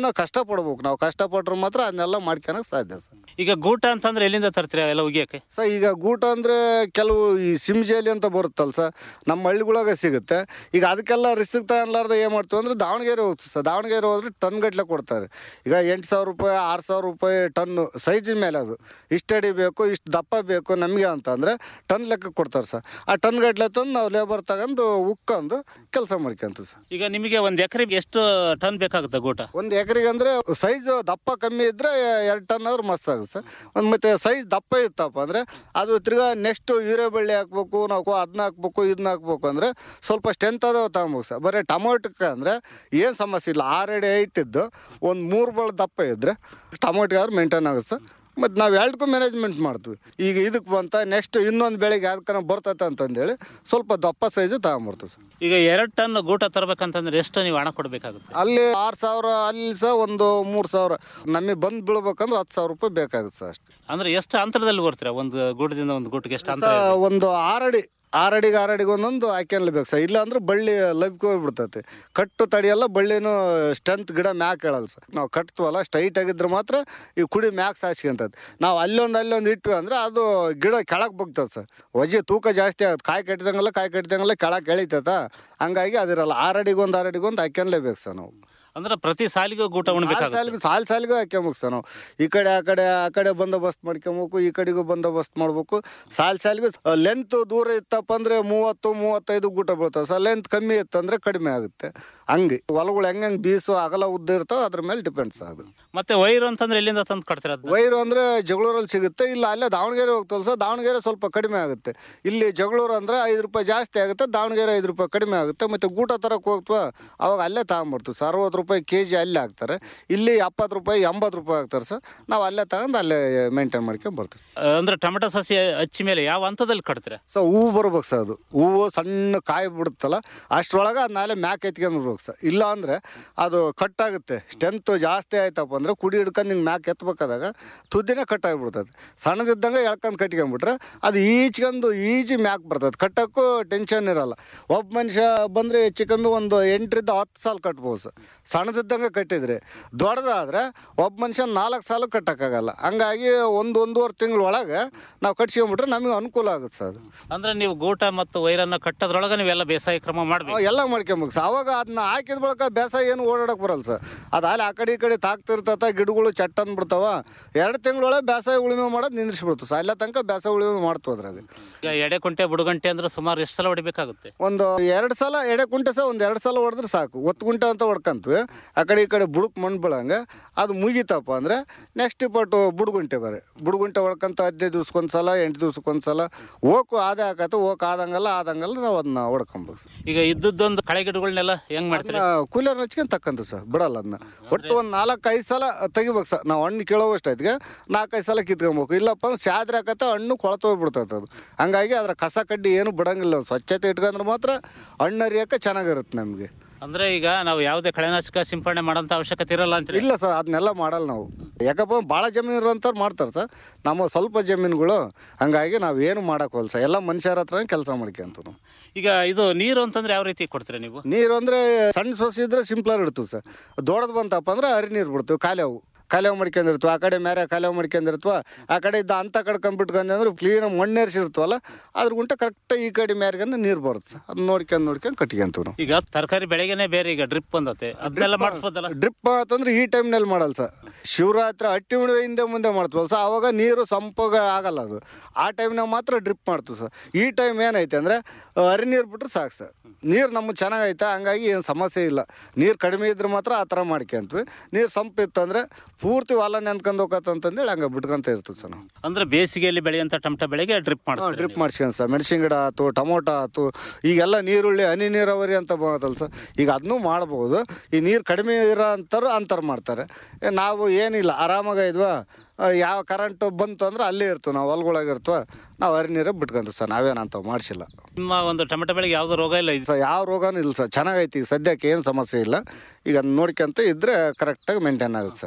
ಅದನ್ನ ಕಷ್ಟಪಡ್ಬೇಕು ನಾವು ಕಷ್ಟಪಟ್ರೆ ಮಾತ್ರ ಅದನ್ನೆಲ್ಲ ಮಾಡ್ಕೊಳಕ್ ಸಾಧ್ಯ ಸರ್ ಈಗ ಗೂಟ ಅಂತಂದ್ರೆ ಎಲ್ಲಿಂದ ತರ್ತೀರಾ ಎಲ್ಲ ಉಗಿಯಕ್ಕೆ ಸರ್ ಈಗ ಗೂಟ ಅಂದರೆ ಕೆಲವು ಈ ಸಿಮ್ಜೇಲಿ ಅಂತ ಬರುತ್ತಲ್ಲ ಸರ್ ನಮ್ಮ ಹಳ್ಳಿಗಳಾಗ ಸಿಗುತ್ತೆ ಈಗ ಅದಕ್ಕೆಲ್ಲ ರಿಸ್ಕ್ ತಗೊಳ್ಲಾರ್ದೆ ಏನು ಮಾಡ್ತೀವಿ ಅಂದರೆ ದಾವಣಗೆರೆ ಹೋಗ್ತೀವಿ ಸರ್ ದಾವಣಗೆರೆ ಹೋದ್ರೆ ಟನ್ ಗಟ್ಟಲೆ ಕೊಡ್ತಾರೆ ಈಗ ಎಂಟು ಸಾವಿರ ರೂಪಾಯಿ ಆರು ಸಾವಿರ ರೂಪಾಯಿ ಟನ್ನು ಸೈಜಿನ ಮೇಲೆ ಅದು ಇಷ್ಟು ಅಡಿ ಬೇಕು ಇಷ್ಟು ದಪ್ಪ ಬೇಕು ನಮಗೆ ಅಂತ ಅಂದರೆ ಟನ್ ಲೆಕ್ಕ ಕೊಡ್ತಾರೆ ಸರ್ ಆ ಟನ್ ಗಟ್ಟಲೆ ತಂದು ನಾವು ಲೇಬರ್ ತಗೊಂಡು ಉಕ್ಕಂದು ಕೆಲಸ ಮಾಡ್ಕೊಂತೀವಿ ಸರ್ ಈಗ ನಿಮಗೆ ಒಂದು ಎಕರೆಗೆ ಎಷ್ಟು ಟನ್ ಬೇಕಾಗುತ್ತೆ ಗೂಟ ಒಂದು ಎಕರೆಗೆ ಅಂದರೆ ಸೈಜ್ ದಪ್ಪ ಕಮ್ಮಿ ಇದ್ದರೆ ಎರಡು ಟನ್ ಆದ್ರೆ ಮಸ್ತ್ ಆಗುತ್ತೆ ಸರ್ ಒಂದು ಮತ್ತೆ ಸೈಜ್ ದಪ್ಪ ಇತ್ತಪ್ಪ ಅಂದರೆ ಅದು ತಿರ್ಗಾ ನೆಕ್ಸ್ಟ್ ಹೀರೆ ಬಳ್ಳಿ ಹಾಕ್ಬೇಕು ನಾವು ಅದನ್ನ ಹಾಕ್ಬೇಕು ಇದನ್ನ ಹಾಕ್ಬೇಕು ಅಂದರೆ ಸ್ವಲ್ಪ ಸ್ಟ್ರೆಂತ್ ಅದಾವ ತಗೊಬೇಕು ಸರ್ ಬರೀ ಟೊಮೊಟೊಕ್ಕೆ ಅಂದರೆ ಏನು ಸಮಸ್ಯೆ ಇಲ್ಲ ಆರಡಿ ಹೈಟ್ ಇದ್ದು ಒಂದು ಮೂರು ಬಳ ದಪ್ಪ ಇದ್ದರೆ ಟೊಮೊಟೊ ಆದ್ರೆ ಮೇಂಟೈನ್ ಆಗುತ್ತೆ ಸರ್ ಮತ್ತು ನಾವು ಎರಡಕ್ಕೂ ಮ್ಯಾನೇಜ್ಮೆಂಟ್ ಮಾಡ್ತೀವಿ ಈಗ ಇದಕ್ಕೆ ಬಂತ ನೆಕ್ಸ್ಟ್ ಇನ್ನೊಂದು ಬೆಳೆಗೆ ಯಾವ್ದಕ್ಕನ ಬರ್ತೈತೆ ಅಂತಂದೇಳಿ ಸ್ವಲ್ಪ ದಪ್ಪ ಸೈಜು ತಗೊಂಬರ್ತೀವಿ ಸರ್ ಈಗ ಎರಡು ಟನ್ ಗೂಟ ತರಬೇಕಂತಂದ್ರೆ ಎಷ್ಟು ನೀವು ಹಣ ಕೊಡಬೇಕಾಗುತ್ತೆ ಅಲ್ಲಿ ಆರು ಸಾವಿರ ಅಲ್ಲಿ ಸಹ ಒಂದು ಮೂರು ಸಾವಿರ ನಮಗೆ ಬಂದು ಬೀಳ್ಬೇಕಂದ್ರೆ ಹತ್ತು ಸಾವಿರ ರೂಪಾಯಿ ಬೇಕಾಗುತ್ತೆ ಸರ್ ಅಷ್ಟೇ ಅಂದ್ರೆ ಎಷ್ಟು ಅಂತರದಲ್ಲಿ ಬರ್ತೀರಾ ಒಂದು ಗೂಟದಿಂದ ಒಂದು ಗೂಟಿಗೆ ಎಷ್ಟು ಅಂತರ ಸ- ಒಂದು ಆರಡಿ ಆರಡಿಗೆ ಆರಡಿಗೆ ಒಂದೊಂದು ಹಾಕ್ಯನ್ಲೇಬೇಕು ಸರ್ ಇಲ್ಲ ಅಂದ್ರೆ ಬಳ್ಳಿ ಲಬ್ಕಿ ಹೋಗ್ಬಿಡ್ತೈತೆ ಕಟ್ಟು ತಡಿಯಲ್ಲ ಬಳ್ಳಿನೂ ಸ್ಟ್ರೆಂತ್ ಗಿಡ ಮ್ಯಾಕ್ ಹೇಳಲ್ಲ ಸರ್ ನಾವು ಕಟ್ತೀವಲ್ಲ ಸ್ಟ್ರೈಟ್ ಆಗಿದ್ರೆ ಮಾತ್ರ ಈ ಕುಡಿ ಮ್ಯಾಕ್ ಸಾಸ್ಕೊಂತೈತೆ ನಾವು ಅಲ್ಲೊಂದು ಅಲ್ಲೊಂದು ಇಟ್ವಿ ಅಂದ್ರೆ ಅದು ಗಿಡ ಕೆಳಗೆ ಬಗ್ತದೆ ಸರ್ ವಜೆ ತೂಕ ಜಾಸ್ತಿ ಆಗುತ್ತೆ ಕಾಯಿ ಕಟ್ಟಿದಂಗೆಲ್ಲ ಕಾಯಿ ಕಟ್ಟಿದಂಗೆಲ್ಲ ಕೆಳಗೆ ಎಳಿತೈತ ಹಂಗಾಗಿ ಅದಿರಲ್ಲ ಆರಡಿಗೆ ಒಂದು ಆರಡಿಗೆ ಒಂದು ಹಾಕ್ಯನ್ಲೇಬೇಕು ಸರ್ ನಾವು ಅಂದ್ರೆ ಪ್ರತಿ ಸಾಲಿಗೂ ಗೂಟ ಸಾಲ್ ಉಣ್ಬೇಕಾಗುತ್ತೆ ಸಾಲಿಗೂ ಸಾಲ್ ಸಾಲಿಗೂ ಹಾಕ್ಯಂಬೇಕು ಸರ್ ನಾವು ಈ ಕಡೆ ಆ ಕಡೆ ಆ ಕಡೆ ಬಂದೋಬಸ್ತ್ ಮಾಡ್ಕೊಬೇಕು ಈ ಕಡೆಗೂ ಬಂದೋಬಸ್ತ್ ಮಾಡ್ಬೇಕು ಸಾಲ್ ಸಾಲಿಗೂ ಲೆಂತ್ ದೂರ ಇತ್ತಪ್ಪ ಅಂದ್ರೆ ಮೂವತ್ತು ಮೂವತ್ತೈದು ಗೂಟ ಬೀಳ್ತಾವೆ ಸರ್ ಲೆಂತ್ ಕಮ್ಮಿ ಇತ್ತಂದ್ರೆ ಕಡಿಮೆ ಆಗುತ್ತೆ ಹಂಗೆ ಹೊಲಗಳು ಹೆಂಗೆ ಹೆಂಗೆ ಬೀಸು ಅಗಲ ಉದ್ದ ಇರ್ತಾವೆ ಅದ್ರ ಮೇಲೆ ಡಿಪೆಂಡ್ಸ್ ಅದು ಮತ್ತೆ ವೈರು ಅಂತಂದ್ರೆ ಎಲ್ಲಿಂದ ತಂದು ಕಟ್ತೀರಾ ಅದ್ನ? ವೈರು ಅಂದ್ರೆ ಜಗಳೂರಲ್ಲಿ ಸಿಗುತ್ತೆ ಇಲ್ಲ ಅಲ್ಲೇ ದಾವಣಗೆರೆ ಹೋಗ್ತಲ್ಲ ಸರ್ ದಾವಣಗೆರೆ ಸ್ವಲ್ಪ ಕಡಿಮೆ ಆಗುತ್ತೆ ಇಲ್ಲಿ ಜಗಳೂರು ಅಂದ್ರೆ ಐದು ರೂಪಾಯಿ ಜಾಸ್ತಿ ಆಗುತ್ತೆ ದಾವಣಗೆರೆ ಐದು ರೂಪಾಯಿ ಕಡಿಮೆ ಆಗುತ್ತೆ ಮತ್ತೆ ಗೂಟ ತರಕ್ಕೆ ಹೋಗ್ತೀವ ಅವಾಗ ಅಲ್ಲೇ ತಗೊಂಬರ್ತೀವಿ ಸರ್ ಅರವತ್ತು ರೂಪಾಯಿ ಕೆ ಜಿ ಅಲ್ಲೇ ಹಾಕ್ತಾರೆ ಇಲ್ಲಿ ಎಪ್ಪತ್ತು ರೂಪಾಯಿ ಎಂಬತ್ತು ರೂಪಾಯಿ ಹಾಕ್ತಾರೆ ಸರ್ ನಾವು ಅಲ್ಲೇ ತಗೊಂಡು ಅಲ್ಲೇ ಮೇಂಟೈನ್ ಮಾಡ್ಕೊಂಡು ಬರ್ತೀವಿ ಆ, ಅಂದ್ರೆ ಟೊಮೆಟೊ ಸಸಿ ಹಚ್ಚಿ ಮೇಲೆ ಯಾವ ಹಂತದಲ್ಲಿ ಕಟ್ತೀರಾ ಸೊ ಹೂವು ಬರ್ಬೇಕು ಸರ್ ಅದು ಹೂವು ಸಣ್ಣ ಕಾಯಿ ಬಿಡುತ್ತಲ್ಲ ಅಷ್ಟರೊಳಗೆ ಅದನ್ನ ಮ್ಯಾಕ್ ಎತ್ಕೊಂಡ್ಬಿಡ್ಬೇಕು ಸರ್ ಇಲ್ಲ ಅಂದರೆ ಅದು ಕಟ್ಟಾಗುತ್ತೆ ಸ್ಟ್ರೆಂತ್ ಜಾಸ್ತಿ ಆಯ್ತಪ್ಪ ಅಂದರೆ ಕುಡಿ ಹಿಡ್ಕೊಂಡು ಹಿಂಗೆ ಮ್ಯಾಕ್ ಎತ್ತಬೇಕಾದಾಗ ತುದಿನೇ ಕಟ್ಟಾಗಿಬಿಡ್ತದೆ ಸಣ್ಣದಿದ್ದಂಗೆ ಎಳ್ಕೊಂಡು ಕಟ್ಕೊಂಡ್ಬಿಟ್ರೆ ಅದು ಈಚ್ಕೊಂಡು ಈಜಿ ಮ್ಯಾಕ್ ಬರ್ತದೆ ಕಟ್ಟೋಕ್ಕೂ ಟೆನ್ಷನ್ ಇರಲ್ಲ ಒಬ್ಬ ಮನುಷ್ಯ ಬಂದರೆ ಹೆಚ್ಚು ಕಮ್ಮಿ ಒಂದು ಎಂಟರಿಂದ ಹತ್ತು ಸಾಲ ಕಟ್ಬೋದು ಸರ್ ಸಣ್ಣದಿದ್ದಂಗೆ ಕಟ್ಟಿದ್ರೆ ದೊಡ್ಡದಾದ್ರೆ ಒಬ್ಬ ಮನುಷ್ಯ ನಾಲ್ಕು ಸಾಲ ಕಟ್ಟೋಕ್ಕಾಗಲ್ಲ ಹಂಗಾಗಿ ಒಂದು ಒಂದೂವರೆ ತಿಂಗಳ ಒಳಗೆ ನಾವು ಕಟ್ಸ್ಕೊಂಬಿಟ್ರೆ ನಮಗೆ ಅನುಕೂಲ ಆಗುತ್ತೆ ಸರ್ ಅದು ಅಂದ್ರೆ ನೀವು ಗೂಟ ಮತ್ತು ವೈರನ್ನ ಕಟ್ಟೋದ್ರೊಳಗೆ ನೀವೆಲ್ಲ ಬೇಸಾಯ ಕ್ರಮ ಮಾಡ್ಬೇಕು ಎಲ್ಲ ಮಾಡ್ಕೊಂಬೇಕು ಸರ್ ಅವಾಗ ಅದನ್ನ ಹಾಕಿದ ಬಳಿಕ ಬೇಸಾಯ ಏನು ಓಡಾಡಕ್ಕೆ ಬರಲ್ಲ ಸರ್ ಅದು ಅಲ್ಲಿ ಆ ಕಡೆ ಈ ಕಡೆ ತಾಕ್ತಿರ್ತತ ಗಿಡಗಳು ಚಟ್ ಅಂದ್ಬಿಡ್ತಾವ ಎರಡು ತಿಂಗಳೊಳಗೆ ಬೇಸಾಯ ಉಳುಮೆ ಮಾಡೋದು ನಿಂದಿಸ್ಬಿಡ್ತು ಸರ್ ಅಲ್ಲ ತನಕ ಬೇಸಾಯ ಉಳುಮೆ ಮಾಡ್ತು ಅದ್ರಾಗ ಈಗ ಎಡೆ ಕುಂಟೆ ಬುಡುಗಂಟೆ ಅಂದ್ರೆ ಸುಮಾರು ಎಷ್ಟು ಸಲ ಹೊಡಿಬೇಕಾಗುತ್ತೆ ಒಂದು ಎರಡು ಸಲ ಎಡೆ ಕುಂಟೆ ಸಹ ಒಂದು ಎರಡು ಸಲ ಹೊಡೆದ್ರೆ ಸಾಕು ಒತ್ತು ಕುಂಟೆ ಅಂತ ಹೊಡ್ಕಂತೀವಿ ಆ ಕಡೆ ಈ ಕಡೆ ಬುಡಕ್ ಮಣ್ಣು ಬೀಳಂಗೆ ಅದು ಮುಗೀತಪ್ಪ ಅಂದರೆ ನೆಕ್ಸ್ಟ್ ಇಪ್ಪಟ್ಟು ಬುಡುಗುಂಟೆ ಬರೆ ಬುಡುಗುಂಟೆ ಹೊಡ್ಕಂತ ಹದಿನೈದು ದಿವ್ಸಕ್ಕೊಂದು ಸಲ ಎಂಟು ದಿವ್ಸಕ್ಕೊಂದು ಸಲ ಓಕು ಆದೇ ಆಕತ್ತೆ ಓಕ್ ಆದಂಗಲ್ಲ ಆದಂಗಲ್ಲ ನಾವು ಅದನ್ನ ಹೊಡ್ಕೊಬೇಕು ಸರ್ ಈಗ ಇದ್ದದ್ದೊಂದು ಕಳೆ ಗಿಡಗಳನ್ನೆಲ್ಲ ಹೆಂಗ್ ಮಾಡ್ತೀರಾ ಕೂಲರ್ ಹಚ್ಕೊಂಡು ತಕ್ಕಂತ ಸರ್ ಬಿಡಲ್ಲ ಅದನ್ನ ಒಟ್ಟು ಒಂದು ನಾಲ್ಕು ಐದು ಸಲ ತೆಗಿಬೇಕು ಸರ್ ನಾವು ಹಣ್ಣು ಕೇಳೋವಷ್ಟೈತಿಗೆ ನಾಲ್ಕೈದು ಸಲ ಕಿತ್ಕೊಬೇಕು ಇಲ್ಲಪ್ಪ ಅಂದ್ರೆ ಸ್ಯಾದ್ರೆ ಹಾಕತ್ತೆ ಹಣ್ಣು ಕೊಳತೋಗ್ಬಿಡ್ತೈತೆ ಅದು ಹಂಗಾಗಿ ಅದ್ರ ಕಸ ಕಡ್ಡಿ ಏನು ಬಿಡಂಗಿಲ್ಲ ಸ್ವಚ್ಛತೆ ಇಟ್ಕೊಂಡ್ರೆ ಮಾತ್ರ ಹಣ್ಣು ಹರಿಯೋಕೆ ಚೆನ್ನಾಗಿರುತ್ತೆ ನಮಗೆ ಅಂದ್ರೆ ಈಗ ನಾವು ಯಾವುದೇ ಕಳೆನಾಶಕ ಸಿಂಪಡಣೆ ಮಾಡೋಂಥ ಅವಶ್ಯಕತೆ ಇರಲ್ಲ ಅಂತ ಇಲ್ಲ ಸರ್ ಅದನ್ನೆಲ್ಲ ಮಾಡಲ್ಲ ನಾವು ಯಾಕಪ್ಪ ಭಾಳ ಜಮೀನು ಇರೋಂಥವ್ರು ಮಾಡ್ತಾರೆ ಸರ್ ನಮ್ಮ ಸ್ವಲ್ಪ ಜಮೀನುಗಳು ಹಂಗಾಗಿ ನಾವು ಏನು ಮಾಡಕ್ಕೆ ಹೋಗಲ್ಲ ಸರ್ ಎಲ್ಲ ಮನುಷ್ಯರ ಹತ್ರ ಕೆಲಸ ಮಾಡ್ಕೊಂತ ನಾವು ಈಗ ಇದು ನೀರು ಅಂತಂದ್ರೆ ಯಾವ ರೀತಿ ಕೊಡ್ತೀರಾ ನೀವು ನೀರು ಅಂದರೆ ಸಣ್ಣ ಸೊಸೆ ಇದ್ರೆ ಸಿಂಪ್ಲರ್ ಇಡ್ತೀವಿ ಸರ್ ದೊಡ್ಡದು ಬಂತಪ್ಪ ಅಂದ್ರೆ ಹರಿ ನೀರು ಬಿಡ್ತೀವಿ ಖಾಲಿ ಅವು ಕಾಲೇವು ಮಾಡ್ಕೊಂಡಿರ್ತೀವಿ ಆ ಕಡೆ ಮೇರೆ ಕಾಲೇವು ಮಾಡ್ಕೊಂಡಿರ್ತೀವ ಆ ಕಡೆ ಇದ್ದ ಅಂತ ಕಡ್ಕೊಂಡ್ಬಿಟ್ಕೊಂಡು ಅಂದ್ರೆ ಕ್ಲೀನ್ ಮಣ್ಣೇರ್ಸಿರ್ತೀವಲ್ಲ ಅದ್ರ ಗುಂಟ ಕರೆಕ್ಟ್ ಈ ಕಡೆ ಮೇರೆಗನ್ನ ನೀರು ಬರುತ್ತೆ ಸರ್ ಅದನ್ನ ನೋಡ್ಕೊಂಡು ನೋಡ್ಕೊಂಡು ಕಟ್ಕೊಂತೀವಿ ನಾವು ಈಗ ತರಕಾರಿ ಬೆಳೆಗೆನೆ ಬೇರೆ ಈಗ ಡ್ರಿಪ್ ಬಂದತೆ ಅದನ್ನೆಲ್ಲ ಮಾಡಿಸ್ಬೋದಲ್ಲ ಡ್ರಿಪ್ ಅಂತಂದ್ರೆ ಈ ಟೈಮ್ನಲ್ಲಿ ಮಾಡಲ್ಲ ಸರ್ ಶಿವರಾತ್ರಿ ಹಟ್ಟಿ ಹುಣ್ಣಿಮೆ ಹಿಂದೆ ಮುಂದೆ ಮಾಡ್ತೀವಲ್ಲ ಸರ್ ಅವಾಗ ನೀರು ಸಂಪೋಗ ಆಗಲ್ಲ ಅದು ಆ ಟೈಮ್ನಾಗ ಮಾತ್ರ ಡ್ರಿಪ್ ಮಾಡ್ತೀವಿ ಸರ್ ಈ ಟೈಮ್ ಏನೈತೆ ಅಂದರೆ ಹರಿ ನೀರು ಬಿಟ್ರೆ ಸಾಕು ಸರ್ ನೀರು ನಮಗೆ ಚೆನ್ನಾಗೈತೆ ಹಂಗಾಗಿ ಏನು ಸಮಸ್ಯೆ ಇಲ್ಲ ನೀರು ಕಡಿಮೆ ಇದ್ರೆ ಮಾತ್ರ ಆ ಥರ ಮಾಡ್ಕೊಂತೀವಿ ನೀರು ಸಂಪ್ ಇತ್ತಂದ್ರೆ ಪೂರ್ತಿ ಹೊಲ ನೆನ್ಕೊಂಡು ಹೋಗತ್ತಂತಂದೇಳಿ ಹಂಗೆ ಬಿಟ್ಕೊಂತ ಇರ್ತೀವಿ ಸರ್ ನಾವು ಅಂದ್ರೆ ಬೇಸಿಗೆಯಲ್ಲಿ ಬೆಳೆಯಂತ ಟೊಮೆಟೊ ಬೆಳೆಗೆ ಡ್ರಿಪ್ ಮಾಡಿಸ್ತೀರಾ ಡ್ರಿಪ್ ಮಾಡ್ಸ್ಕೊಂಡು ಸರ್ ಮೆಣಸಿನ ಗಿಡ ಆಯ್ತು ಟೊಮೊಟೊ ಆಯ್ತು ಈಗೆಲ್ಲ ನೀರುಳ್ಳಿ ಹನಿ ನೀರಾವರಿ ಅಂತ ಬಂತಲ್ಲ ಸರ್ ಈಗ ಅದನ್ನೂ ಮಾಡ್ಬೋದು ಈ ನೀರು ಕಡಿಮೆ ಇರೋ ಅಂತಾರೆ ಅಂತಾರೆ ಮಾಡ್ತಾರೆ ಏ, ನಾವು ಏನಿಲ್ಲ ಆರಾಮಾಗ ಇದ್ವಾ ಆ, ಯಾವ ಕರೆಂಟ್ ಬಂತು ಅಂದ್ರೆ ಅಲ್ಲೇ ಇರ್ತೀವಿ ನಾವು ಹೊಲ್ಗೊಳಗೆ ಇರ್ತೀವ ನಾವು ಹರಿ ನೀರೇ ಬಿಟ್ಕೊಂತೀವಿ ಸರ್ ನಾವೇನಂತ ಮಾಡಿಸಿಲ್ಲ ನಿಮ್ಮ ಒಂದು ಟೊಮೆಟೊ ಬೆಳೆಗೆ ಯಾವ್ದು ರೋಗ ಇಲ್ಲ ಇದು ಸರ್ ಯಾವ ರೋಗನೂ ಇಲ್ಲ ಸರ್ ಚೆನ್ನಾಗೈತಿ ಈಗ ಸದ್ಯಕ್ಕೆ ಏನು ಸಮಸ್ಯೆ ಇಲ್ಲ ಈಗ ಅದ್ನ ನೋಡ್ಕೊಂತ ಇದ್ರೆ ಕರೆಕ್ಟಾಗಿ ಮೇಂಟೈನ್ ಆಗುತ್ತೆ ಸರ್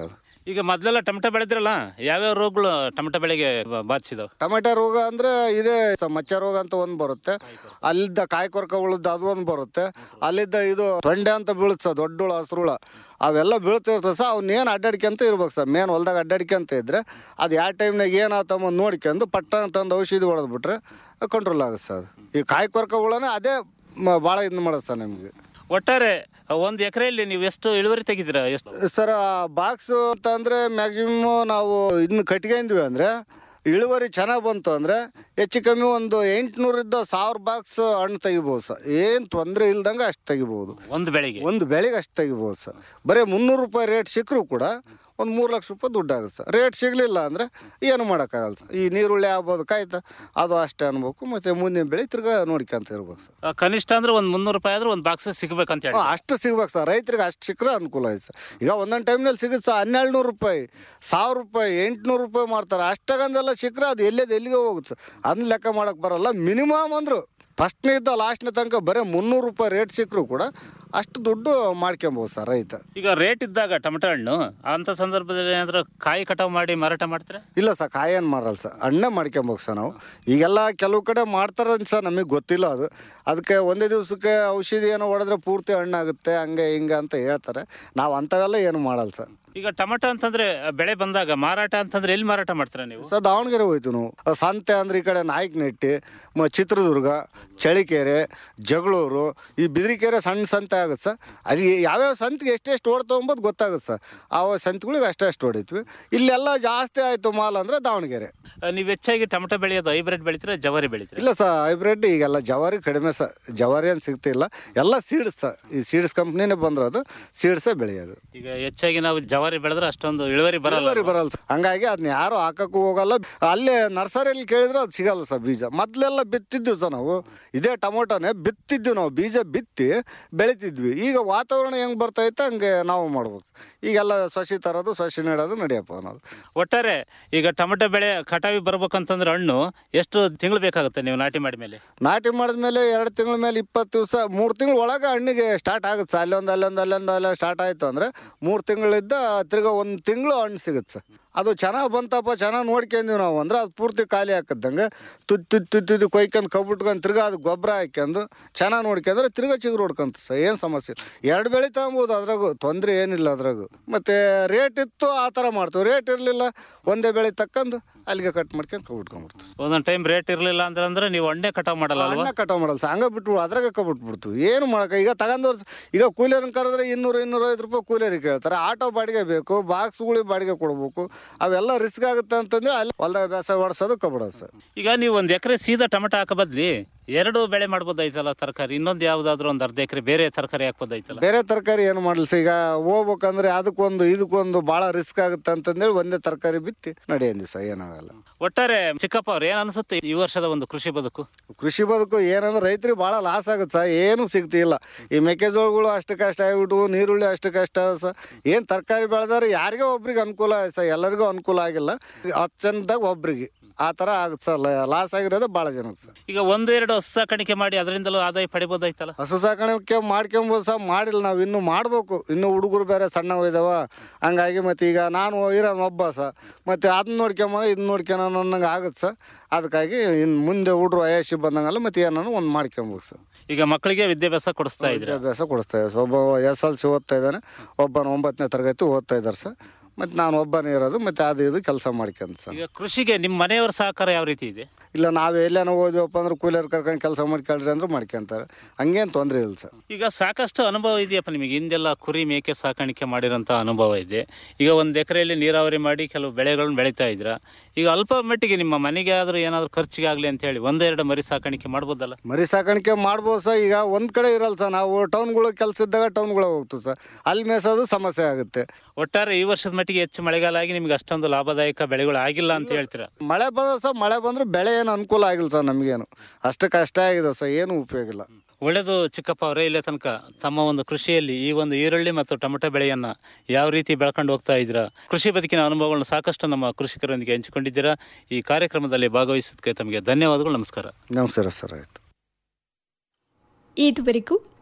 ಈಗ ಮೊದಲೆಲ್ಲ ಟೊಮೆಟೊ ಬೆಳೆದ್ರಲ್ಲ ಯಾವ್ಯಾವ ರೋಗಗಳು ಟೊಮೆಟೊ ಬೆಳೆಗೆ ಬ- ಬಾಧಿಸಿದಾವೆ ಟೊಮೆಟೊ ರೋಗ ಅಂದ್ರೆ ಇದೇ ಸ- ಮಚ್ಚ ರೋಗ ಅಂತ ಒಂದು ಬರುತ್ತೆ ಅಲ್ಲಿದ್ದ ಕಾಯಿ ಕೊರಕ ಉಳಿದ ಅದು ಒಂದು ಬರುತ್ತೆ ಅಲ್ಲಿದ್ದ ಇದು ತೊಂಡೆ ಅಂತ ಬೀಳುತ್ತೆ ಸರ್ ದೊಡ್ಡ ಹುಳ ಹಸ್ರು ಹುಳ ಅವೆಲ್ಲ ಬೀಳ್ತಿರ್ತದೆ ಸರ್ ಅವ್ನೇನು ಅಡ್ಡಾಡ್ಕೊಂತ ಇರ್ಬೇಕು ಸರ್ ಮೇನ್ ಹೊಲ್ದಾಗ ಅಡ್ಡಾಡ್ಕೊಂತ ಇದ್ರೆ ಅದು ಯಾವ ಟೈಮ್ನಾಗ ಏನಾತಮ್ಮ ನೋಡ್ಕೊಂಡು ಪಟ್ಟ ಅಂತಂದು ಔಷಧಿ ಹೊಡೆದ್ಬಿಟ್ರೆ ಕಂಟ್ರೋಲ್ ಆಗುತ್ತೆ ಸರ್ ಈ ಕಾಯಿ ಕೊರಕ ಹುಳನೇ ಅದೇ ಭಾಳ ಇದು ಮಾಡೋದು ಸರ್ ನಮಗೆ ಒಟ್ಟಾರೆ ಒಂದು ಎಕರೆಯಲ್ಲಿ ನೀವು ಎಷ್ಟು ಇಳುವರಿ ತೆಗಿದ್ದೀರಾ ಎಷ್ಟು ಸರ್ ಬಾಕ್ಸ್ ಅಂತ ಅಂದ್ರೆ ಮ್ಯಾಕ್ಸಿಮಮ್ ನಾವು ಇದನ್ನ ಕಟ್ಕೊಂಡಿವಿ ಅಂದ್ರೆ ಇಳುವರಿ ಚೆನ್ನಾಗಿ ಬಂತು ಅಂದ್ರೆ ಹೆಚ್ಚು ಕಮ್ಮಿ ಒಂದು ಎಂಟುನೂರಿದ್ದ ಸಾವಿರ ಬಾಕ್ಸ್ ಹಣ್ಣು ತೆಗಿಬೋದು ಸರ್ ಏನು ತೊಂದರೆ ಇಲ್ದಂಗೆ ಅಷ್ಟು ತೆಗಿಬೋದು ಒಂದು ಬೆಳೆಗೆ ಒಂದು ಬೆಳೆಗೆ ಅಷ್ಟು ತೆಗಿಬೋದು ಸರ್ ಬರೀ ಮುನ್ನೂರು ರೂಪಾಯಿ ರೇಟ್ ಸಿಕ್ಕರೂ ಕೂಡ ಒಂದು ಮೂರು ಲಕ್ಷ ರೂಪಾಯಿ ದುಡ್ಡು ಆಗುತ್ತೆ ಸರ್ ರೇಟ್ ಸಿಗಲಿಲ್ಲ ಅಂದರೆ ಏನು ಮಾಡೋಕ್ಕಾಗಲ್ಲ ಸರ್ ಈ ನೀರುಳ್ಳಿ ಆಗ್ಬೋದು ಕಾಯ್ತಾ ಅದು ಅಷ್ಟೇ ಅನ್ಬೇಕು ಮತ್ತು ಮುಂದಿನ ಬೆಳೆ ತಿರ್ಗಾ ನೋಡ್ಕೊಂತ ಇರ್ಬೇಕು ಸರ್ ಆ, ಕನಿಷ್ಠ ಅಂದ್ರೆ ಒಂದು ಮುನ್ನೂರು ರೂಪಾಯಿ ಆದ್ರೆ ಒಂದು ಬಾಕ್ಸ್ ಸಿಗ್ಬೇಕಂತ ಹೇಳಿ ಹಾ, ಅಷ್ಟು ಸಿಗ್ಬೇಕು ಸರ್ ರೈತರಿಗೆ ಅಷ್ಟು ಸಿಕ್ಕರೆ ಅನುಕೂಲ ಐತೆ ಸರ್ ಈಗ ಒಂದೊಂದು ಟೈಮ್ನಲ್ಲಿ ಸಿಗುತ್ತೆ ಸರ್ ಹನ್ನೆರಡು ನೂರು ರೂಪಾಯಿ ಸಾವಿರ ರೂಪಾಯಿ ಎಂಟುನೂರು ರೂಪಾಯಿ ಮಾಡ್ತಾರೆ ಅಷ್ಟಾಗಂದೆಲ್ಲ ಸಿಕ್ಕರೆ ಅದು ಎಲ್ಲೇದು ಎಲ್ಲಿಗೆ ಹೋಗುತ್ತೆ ಸರ್ ಅದನ್ನ ಲೆಕ್ಕ ಮಾಡೋಕೆ ಬರಲ್ಲ ಮಿನಿಮಮ್ ಅಂದರು ಫಸ್ಟ್ನೇ ಇದ್ದ ಲಾಸ್ಟ್ನೇ ತನಕ ಬರೀ ಮುನ್ನೂರು ರೂಪಾಯಿ ರೇಟ್ ಸಿಕ್ಕರೂ ಕೂಡ ಅಷ್ಟು ದುಡ್ಡು ಮಾಡ್ಕೊಬೋದು ಸರ್ ರೈತ ಈಗ ರೇಟ್ ಇದ್ದಾಗ ಟೊಮೆಟೊ ಹಣ್ಣು ಅಂತ ಸಂದರ್ಭದಲ್ಲಿ ಏನಾದ್ರು ಕಾಯಿ ಕಟಾವು ಮಾಡಿ ಮಾರಾಟ ಮಾಡ್ತೀರಾ ಇಲ್ಲ ಸರ್ ಕಾಯಿ ಏನು ಮಾರಲ್ಲ ಸರ್ ಹಣ್ಣೇ ಮಾಡ್ಕೊಬೇಕು ಸರ್ ನಾವು ಈಗೆಲ್ಲ ಕೆಲವು ಕಡೆ ಮಾಡ್ತಾರೆ ಸರ್ ನಮಗೆ ಗೊತ್ತಿಲ್ಲ ಅದು ಅದಕ್ಕೆ ಒಂದೇ ದಿವಸಕ್ಕೆ ಔಷಧಿ ಏನೋ ಹೊಡೆದ್ರೆ ಪೂರ್ತಿ ಹಣ್ಣಾಗುತ್ತೆ ಹಂಗೆ ಹಿಂಗೆ ಅಂತ ಹೇಳ್ತಾರೆ ನಾವು ಅಂಥವೆಲ್ಲ ಏನು ಮಾಡಲ್ಲ ಸರ್ ಈಗ ಟೊಮೆಟೊ ಅಂತಂದ್ರೆ ಬೆಳೆ ಬಂದಾಗ ಮಾರಾಟ ಅಂತಂದ್ರೆ ಎಲ್ಲಿ ಮಾರಾಟ ಮಾಡ್ತೀರಾ ನೀವು ಸರ್ ದಾವಣಗೆರೆ ಹೋಯ್ತು ನಾವು ಆ ಸಂತೆ ಅಂದ್ರೆ ಈ ಕಡೆ ನಾಯಕನಹಟ್ಟಿ ಮ ಚಿತ್ರದುರ್ಗ ಚಳಿಕೆರೆ ಜಗಳೂರು ಈ ಬಿದಿರಿಕೆರೆ ಸಣ್ಣ ಸಂತೆ ಆಗುತ್ತೆ ಸರ್ ಅಲ್ಲಿ ಯಾವ್ಯಾವ ಸಂತಿಗೆ ಎಷ್ಟೆಷ್ಟು ಓಡ್ತಾವ ಅಂಬೋದು ಗೊತ್ತಾಗುತ್ತೆ ಸರ್ ಆ ಸಂತೆಗಳಿಗೆ ಅಷ್ಟೇ ಅಷ್ಟು ಹೊಡಿತೀವಿ ಇಲ್ಲೆಲ್ಲ ಜಾಸ್ತಿ ಆಯಿತು ಮಾಲ್ ಅಂದರೆ ದಾವಣಗೆರೆ ಆ, ನೀವು ಹೆಚ್ಚಾಗಿ ಟೊಮೆಟೊ ಬೆಳೆಯೋದು ಹೈಬ್ರಿಡ್ ಬೆಳಿತೀರಾ ಜವಾರಿ ಬೆಳಿತೀರಾ ಇಲ್ಲ ಸರ್ ಹೈಬ್ರಿಡ್ ಈಗೆಲ್ಲ ಜವಾರಿ ಕಡಿಮೆ ಸರ್ ಜವಾರಿ ಏನು ಸಿಗ್ತಿಲ್ಲ ಎಲ್ಲ ಸೀಡ್ಸ್ ಸರ್ ಈ ಸೀಡ್ಸ್ ಕಂಪ್ನಿನೇ ಬಂದಿರೋದು ಸೀಡ್ಸೇ ಬೆಳೆಯೋದು ಈಗ ಹೆಚ್ಚಾಗಿ ನಾವು ಜವಾರಿ ಬೆಳೆದ್ರೆ ಅಷ್ಟೊಂದು ಇಳುವರಿ ಬರಲ್ಲ ಇಳುವರಿ ಬರಲ್ಲ ಸರ್ ಹಂಗಾಗಿ ಅದನ್ನ ಯಾರು ಹಾಕಕ್ಕೂ ಹೋಗಲ್ಲ ಅಲ್ಲೇ ನರ್ಸರಿಯಲ್ಲಿ ಕೇಳಿದ್ರೆ ಅದು ಸಿಗಲ್ಲ ಸರ್ ಬೀಜ ಮೊದಲೆಲ್ಲ ಬಿತ್ತಿದ್ವಿ ಸರ್ ನಾವು ಇದೇ ಟೊಮೊಟೊನೇ ಬಿತ್ತಿದ್ವಿ ನಾವು ಬೀಜ ಬಿತ್ತಿ ಬೆಳಿತಿದ್ವಿ ಈಗ ವಾತಾವರಣ ಹೆಂಗೆ ಬರ್ತೈತೆ ಹಂಗೆ ನಾವು ಮಾಡ್ಬೇಕು ಈಗೆಲ್ಲ ಸಸಿ ತರೋದು ಸಸಿ ನೆಡೋದು ನಡೆಯಪ್ಪ ಅನ್ನೋದು ಒಟ್ಟಾರೆ ಈಗ ಟೊಮೆಟೊ ಬೆಳೆ ಕಟಾವಿ ಬರ್ಬೇಕಂತಂದ್ರೆ ಹಣ್ಣು ಎಷ್ಟು ತಿಂಗಳು ಬೇಕಾಗುತ್ತೆ ನೀವು ನಾಟಿ ಮಾಡಿದ ಮೇಲೆ ನಾಟಿ ಮಾಡಿದ್ಮೇಲೆ ಎರಡು ತಿಂಗಳ ಮೇಲೆ ಇಪ್ಪತ್ತು ದಿವಸ ಮೂರು ತಿಂಗಳ ಒಳಗೆ ಹಣ್ಣಿಗೆ ಸ್ಟಾರ್ಟ್ ಆಗುತ್ತೆ ಸರ್ ಅಲ್ಲೊಂದು ಅಲ್ಲೊಂದು ಅಲ್ಲೊಂದು ಅಲ್ಲ ಸ್ಟಾರ್ಟ್ ಆಯಿತು ಅಂದರೆ ಮೂರು ತಿಂಗಳಿದ್ದ ತಿರ್ಗಾ ಒಂದು ತಿಂಗಳು ಹಣ್ಣು ಸಿಗುತ್ತೆ ಸರ್ ಅದು ಚೆನ್ನಾಗಿ ಬಂತಪ್ಪ ಚೆನ್ನಾಗಿ ನೋಡ್ಕೊಂಡ್ವಿ ನಾವು ಅಂದ್ರೆ ಅದು ಪೂರ್ತಿ ಖಾಲಿ ಹಾಕದ್ದಂಗೆ ತುದ್ದು ತುದ್ದು ತುದ್ದು ತುದ್ದು ಕೊಯ್ಕೊಂಡು ಕಬ್ಬಿಟ್ಕೊಂಡು ತಿರ್ಗಾ ಅದು ಗೊಬ್ಬರ ಹಾಕ್ಯಂದು ಚೆನ್ನಾಗಿ ನೋಡ್ಕೊಂಡ್ರೆ ತಿರ್ಗಾ ಚಿಗುರು ಹೊಡ್ಕೊಂತ ಸರ್ ಏನು ಸಮಸ್ಯೆ ಇಲ್ಲ ಎರಡು ಬೆಳೆ ತಗೊಬೋದು ಅದ್ರಾಗು ತೊಂದರೆ ಏನಿಲ್ಲ ಅದ್ರಾಗು ಮತ್ತು ರೇಟ್ ಇತ್ತು ಆ ಥರ ಮಾಡ್ತೀವಿ ರೇಟ್ ಇರಲಿಲ್ಲ ಒಂದೇ ಬೆಳೆ ತಕ್ಕಂದು ಅಲ್ಲಿಗೆ ಕಟ್ ಮಾಡ್ಕೊಂಡು ಕಬ್ಬಿಟ್ಕೊಂಡ್ಬಿಡ್ತೀವಿ ಒಂದೊಂದು ಟೈಮ್ ರೇಟ್ ಇರಲಿಲ್ಲ ಅಂದ್ರೆ ಅಂದ್ರೆ ನೀವು ಹಣ್ಣೆ ಕಟಾವು ಮಾಡಲ್ಲ ಅಲ್ವಾ ಅನ್ನ ಕಟಾವ್ ಮಾಡಲ್ಲ ಸರ್ ಹಂಗೆ ಬಿಟ್ಟು ಅದ್ರಾಗ ಕಬಿಟ್ಬಿಡ್ತೀವಿ ಏನು ಮಾಡಕ ಈಗ ತಗೊಂಡವ್ರು ಈಗ ಕೂಲಿಯರ್ನ ಕರೆದ್ರೆ ಇನ್ನೂರು ಇನ್ನೂರೈವತ್ತು ರೂಪಾಯಿ ಕೂಲಿಯರಿಗೆ ಕೇಳ್ತಾರೆ ಆಟೋ ಬಾಡಿಗೆ ಬೇಕು ಬಾಕ್ಸ್ಗಳಿಗೆ ಬಾಡಿಗೆ ಕೊಡಬೇಕು ಅವೆಲ್ಲ ರಿಸ್ಕ್ ಆಗುತ್ತೆ ಅಂತಂದ್ರೆ ಅಲ್ಲಿ ಹೊಲ್ದಾಗ ಬೇಸ ಹೊಡ್ಸೋದು ಕಬಿಡೋದು ಸರ್ ಈಗ ನೀವು ಒಂದು ಎಕರೆ ಸೀದಾ ಟೊಮೆಟೊ ಹಾಕ ಬದ್ಲಿ ಎರಡು ಬೆಳೆ ಮಾಡ್ಬೋದಾಯ್ತಲ್ಲ ತರಕಾರಿ ಇನ್ನೊಂದು ಯಾವ್ದಾದ್ರು ಒಂದು ಅರ್ಧ ಎಕರೆ ಬೇರೆ ತರಕಾರಿ ಹಾಕ್ಬೋದಾಯ್ತಲ್ಲ ಬೇರೆ ತರಕಾರಿ ಏನು ಮಾಡಲ್ಲ ಸರ್ ಈಗ ಹೋಗ್ಬೇಕಂದ್ರೆ ಅದಕ್ಕೊಂದು ಇದಕ್ಕೊಂದು ಭಾಳ ರಿಸ್ಕ್ ಆಗುತ್ತೆ ಅಂತಂದೇಳಿ ಒಂದೇ ತರಕಾರಿ ಬಿತ್ತಿ ನಡೆಯಂದಿ ಸರ್ ಏನಾಗಲ್ಲ ಒಟ್ಟಾರೆ ಚಿಕ್ಕಪ್ಪ ಅವ್ರು ಏನ್ ಅನ್ಸುತ್ತೆ ಈ ವರ್ಷದ ಒಂದು ಕೃಷಿ ಬದುಕು ಕೃಷಿ ಬದುಕು ಏನಂದ್ರೆ ರೈತರಿಗೆ ಭಾಳ ಲಾಸ್ ಆಗುತ್ತೆ ಸರ್ ಏನು ಸಿಗ್ತಿಲ್ಲ ಈ ಮೆಕ್ಕೆಜೋಳಗಳು ಅಷ್ಟು ಕಷ್ಟ ಆಗಿಬಿಟ್ಟು ನೀರುಳ್ಳಿ ಅಷ್ಟು ಕಷ್ಟ ಸರ್ ಏನು ತರಕಾರಿ ಬೆಳೆದ್ರೆ ಯಾರಿಗೋ ಒಬ್ರಿಗೆ ಅನುಕೂಲ ಆಯ್ತು ಸರ್ ಎಲ್ಲರಿಗೂ ಅನುಕೂಲ ಆಗಿಲ್ಲ ಹತ್ತು ಜನದಾಗ ಒಬ್ರಿಗೆ ಆ ಥರ ಆಗುತ್ತೆ ಸರ್ ಲಾಸ್ ಆಗಿರೋದು ಭಾಳ ಜನಕ್ಕೆ ಸರ್ ಈಗ ಒಂದು ಎರಡು ಹಸು ಸಾಕಾಣಿಕೆ ಮಾಡಿ ಅದರಿಂದಲೂ ಆದಾಯ ಪಡಿಬೋದಾಯ್ತಲ್ಲ ಹಸು ಸಾಕಾಣಿಕೆ ಮಾಡ್ಕೊಂಬೋದು ಸಹ ಮಾಡಿಲ್ಲ ನಾವು ಇನ್ನೂ ಮಾಡ್ಬೇಕು ಇನ್ನೂ ಹುಡುಗರು ಬೇರೆ ಸಣ್ಣವು ಇದಾವ ಹಂಗಾಗಿ ಮತ್ತು ಈಗ ನಾನು ಇರೋನು ಒಬ್ಬ ಸಹ ಮತ್ತು ಅದನ್ನ ನೋಡ್ಕೊಂಬ ಇದನ್ನ ನೋಡ್ಕೊಳ ಅನ್ನಂಗೆ ಆಗುತ್ತೆ ಸರ್ ಅದಕ್ಕಾಗಿ ಇನ್ನು ಮುಂದೆ ಹುಡ್ರು ವಯಸ್ಸಿಗೆ ಬಂದಂಗಲ್ಲ ಮತ್ತು ಏನಾನು ಒಂದು ಮಾಡ್ಕೊಬೇಕು ಸರ್ ಈಗ ಮಕ್ಕಳಿಗೆ ವಿದ್ಯಾಭ್ಯಾಸ ಕೊಡಿಸ್ತಾ ಇದ್ರೆ ವಿದ್ಯಾಭ್ಯಾಸ ಕೊಡಿಸ್ತಾ ಇದ್ದಾರೆ ಒಬ್ಬ ಎಸ್ ಎಲ್ ಸಿ ಓದ್ತಾ ಇದ್ದಾನೆ ಒಬ್ಬನ ಒಂಬತ್ತನೇ ತರಗತಿ ಓದ್ತಾ ಇದ್ದಾರೆ ಸರ್ ಮತ್ತು ನಾನು ಒಬ್ಬನೇ ಇರೋದು ಮತ್ತು ಅದು ಇದು ಕೆಲಸ ಮಾಡ್ಕೊಂತ ಸರ್ ಈಗ ಕೃಷಿಗೆ ನಿಮ್ಮ ಮನೆಯವರ ಸಹಕಾರ ಯಾವ ರೀತಿ ಇದೆ ಇಲ್ಲ ನಾವು ಎಲ್ಲೇನೋ ಓದಿವಪ್ಪ ಅಂದ್ರೆ ಕೂಲಿಯರ್ ಕರ್ಕೊಂಡು ಕೆಲಸ ಮಾಡ್ಕೊಳ್ರಿ ಅಂದ್ರೆ ಮಾಡ್ಕೊಂತಾರೆ ಹಂಗೇನು ತೊಂದರೆ ಇಲ್ಲ ಸರ್ ಈಗ ಸಾಕಷ್ಟು ಅನುಭವ ಇದೆಯಪ್ಪ ನಿಮಗೆ ಹಿಂದೆಲ್ಲ ಕುರಿ ಮೇಕೆ ಸಾಕಾಣಿಕೆ ಮಾಡಿರೋಂಥ ಅನುಭವ ಇದೆ ಈಗ ಒಂದು ಎಕರೆಯಲ್ಲಿ ನೀರಾವರಿ ಮಾಡಿ ಕೆಲವು ಬೆಳೆಗಳನ್ನ ಬೆಳೀತಾ ಇದ್ರ ಈಗ ಅಲ್ಪ ಮಟ್ಟಿಗೆ ನಿಮ್ಮ ಮನೆಗೆ ಆದ್ರೂ ಏನಾದ್ರು ಖರ್ಚಿಗೆ ಆಗಲಿ ಅಂತ ಹೇಳಿ ಒಂದೆರಡು ಮರಿ ಸಾಕಾಣಿಕೆ ಮಾಡ್ಬೋದಲ್ಲ ಮರಿ ಸಾಕಾಣಿಕೆ ಮಾಡ್ಬೋದು ಸರ್ ಈಗ ಒಂದು ಕಡೆ ಇರಲ್ಲ ಸರ್ ನಾವು ಟೌನ್ಗಳು ಕೆಲಸ ಇದ್ದಾಗ ಟೌನ್ಗಳಿಗೆ ಹೋಗ್ತೀವಿ ಸರ್ ಅಲ್ಲಿ ಮೇಸೋದು ಸಮಸ್ಯೆ ಆಗುತ್ತೆ ಒಟ್ಟಾರೆ ಈ ವರ್ಷದ ಮಟ್ಟಿಗೆ ಹೆಚ್ಚು ಮಳೆಗಾಲ ಆಗಿ ನಿಮ್ಗೆ ಅಷ್ಟೊಂದು ಲಾಭದಾಯಕ ಬೆಳೆಗಳು ಆಗಿಲ್ಲ ಅಂತ ಹೇಳ್ತೀರಾ ಮಳೆ ಬಂದ್ರೆ ಸರ್ ಮಳೆ ಬಂದ್ರೆ ಬೆಳೆ ಏನು ಅನುಕೂಲ ಆಗಿಲ್ಲ ಸರ್ ನಮಗೇನು ಅಷ್ಟು ಕಷ್ಟ ಆಗಿದೆ ಸರ್ ಏನು ಉಪಯೋಗ ಇಲ್ಲ ಒಳ್ಳೆಯದು ಚಿಕ್ಕಪ್ಪ ಅವರೇ ಇಲ್ಲೇ ತನಕ ತಮ್ಮ ಒಂದು ಕೃಷಿಯಲ್ಲಿ ಈ ಒಂದು ಈರುಳ್ಳಿ ಮತ್ತು ಟೊಮೆಟೊ ಬೆಳೆಯನ್ನ ಯಾವ ರೀತಿ ಬೆಳ್ಕೊಂಡು ಹೋಗ್ತಾ ಇದ್ದೀರಾ ಕೃಷಿ ಬದುಕಿನ ಅನುಭವಗಳನ್ನು ಸಾಕಷ್ಟು ನಮ್ಮ ಕೃಷಿಕರೊಂದಿಗೆ ಹಂಚಿಕೊಂಡಿದ್ದೀರಾ ಈ ಕಾರ್ಯಕ್ರಮದಲ್ಲಿ ಭಾಗವಹಿಸಿದ್ದಕ್ಕೆ ತಮಗೆ ಧನ್ಯವಾದಗಳು ನಮಸ್ಕಾರ ನಮಸ್ಕಾರ ಸರ್ ಆಯಿತು ಇದುವರೆಗೂ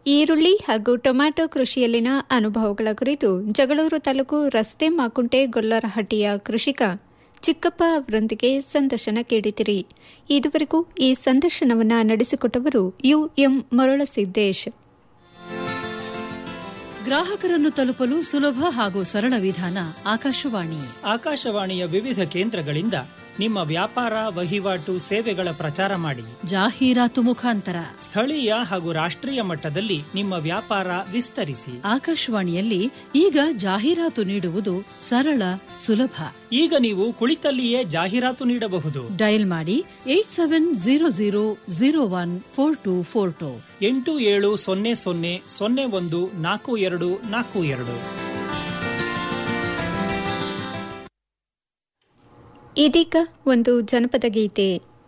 ಈರುಳ್ಳಿ ಹಾಗೂ ಟೊಮ್ಯಾಟೊ ಕೃಷಿಯಲ್ಲಿನ ಅನುಭವಗಳ ಕುರಿತು ಜಗಳೂರು ತಾಲೂಕು ರಸ್ತೆ ಮಾಕುಂಟೆ ಗೊಲ್ಲರಹಟ್ಟಿಯ ಕೃಷಿಕ ಚಿಕ್ಕಪ್ಪ ಅವರೊಂದಿಗೆ ಸಂದರ್ಶನ ಕೇಳಿದಿರಿ ಇದುವರೆಗೂ ಈ ಸಂದರ್ಶನವನ್ನು ನಡೆಸಿಕೊಟ್ಟವರು ಯು ಎಂ ಮರುಳಸಿದ್ದೇಶ್ ಗ್ರಾಹಕರನ್ನು ತಲುಪಲು ಸುಲಭ ಹಾಗೂ ಸರಳ ವಿಧಾನ ಆಕಾಶವಾಣಿ ಆಕಾಶವಾಣಿಯ ವಿವಿಧ ಕೇಂದ್ರಗಳಿಂದ ನಿಮ್ಮ ವ್ಯಾಪಾರ ವಹಿವಾಟು ಸೇವೆಗಳ ಪ್ರಚಾರ ಮಾಡಿ ಜಾಹೀರಾತು ಮುಖಾಂತರ ಸ್ಥಳೀಯ ಹಾಗೂ ರಾಷ್ಟ್ರೀಯ ಮಟ್ಟದಲ್ಲಿ ನಿಮ್ಮ ವ್ಯಾಪಾರ ವಿಸ್ತರಿಸಿ ಆಕಾಶವಾಣಿಯಲ್ಲಿ ಈಗ ಜಾಹೀರಾತು ನೀಡುವುದು ಸರಳ ಸುಲಭ ಈಗ ನೀವು ಕುಳಿತಲ್ಲಿಯೇ ಜಾಹೀರಾತು ನೀಡಬಹುದು ಡಯಲ್ ಮಾಡಿ eight seven zero zero zero one four two four two ಎಂಟು ಏಳು ಸೊನ್ನೆ ಸೊನ್ನೆ ಸೊನ್ನೆ ಒಂದು ನಾಲ್ಕು ಎರಡು ನಾಲ್ಕು ಎರಡು ಇದೀಗ ಒಂದು ಜನಪದ ಗೀತೆ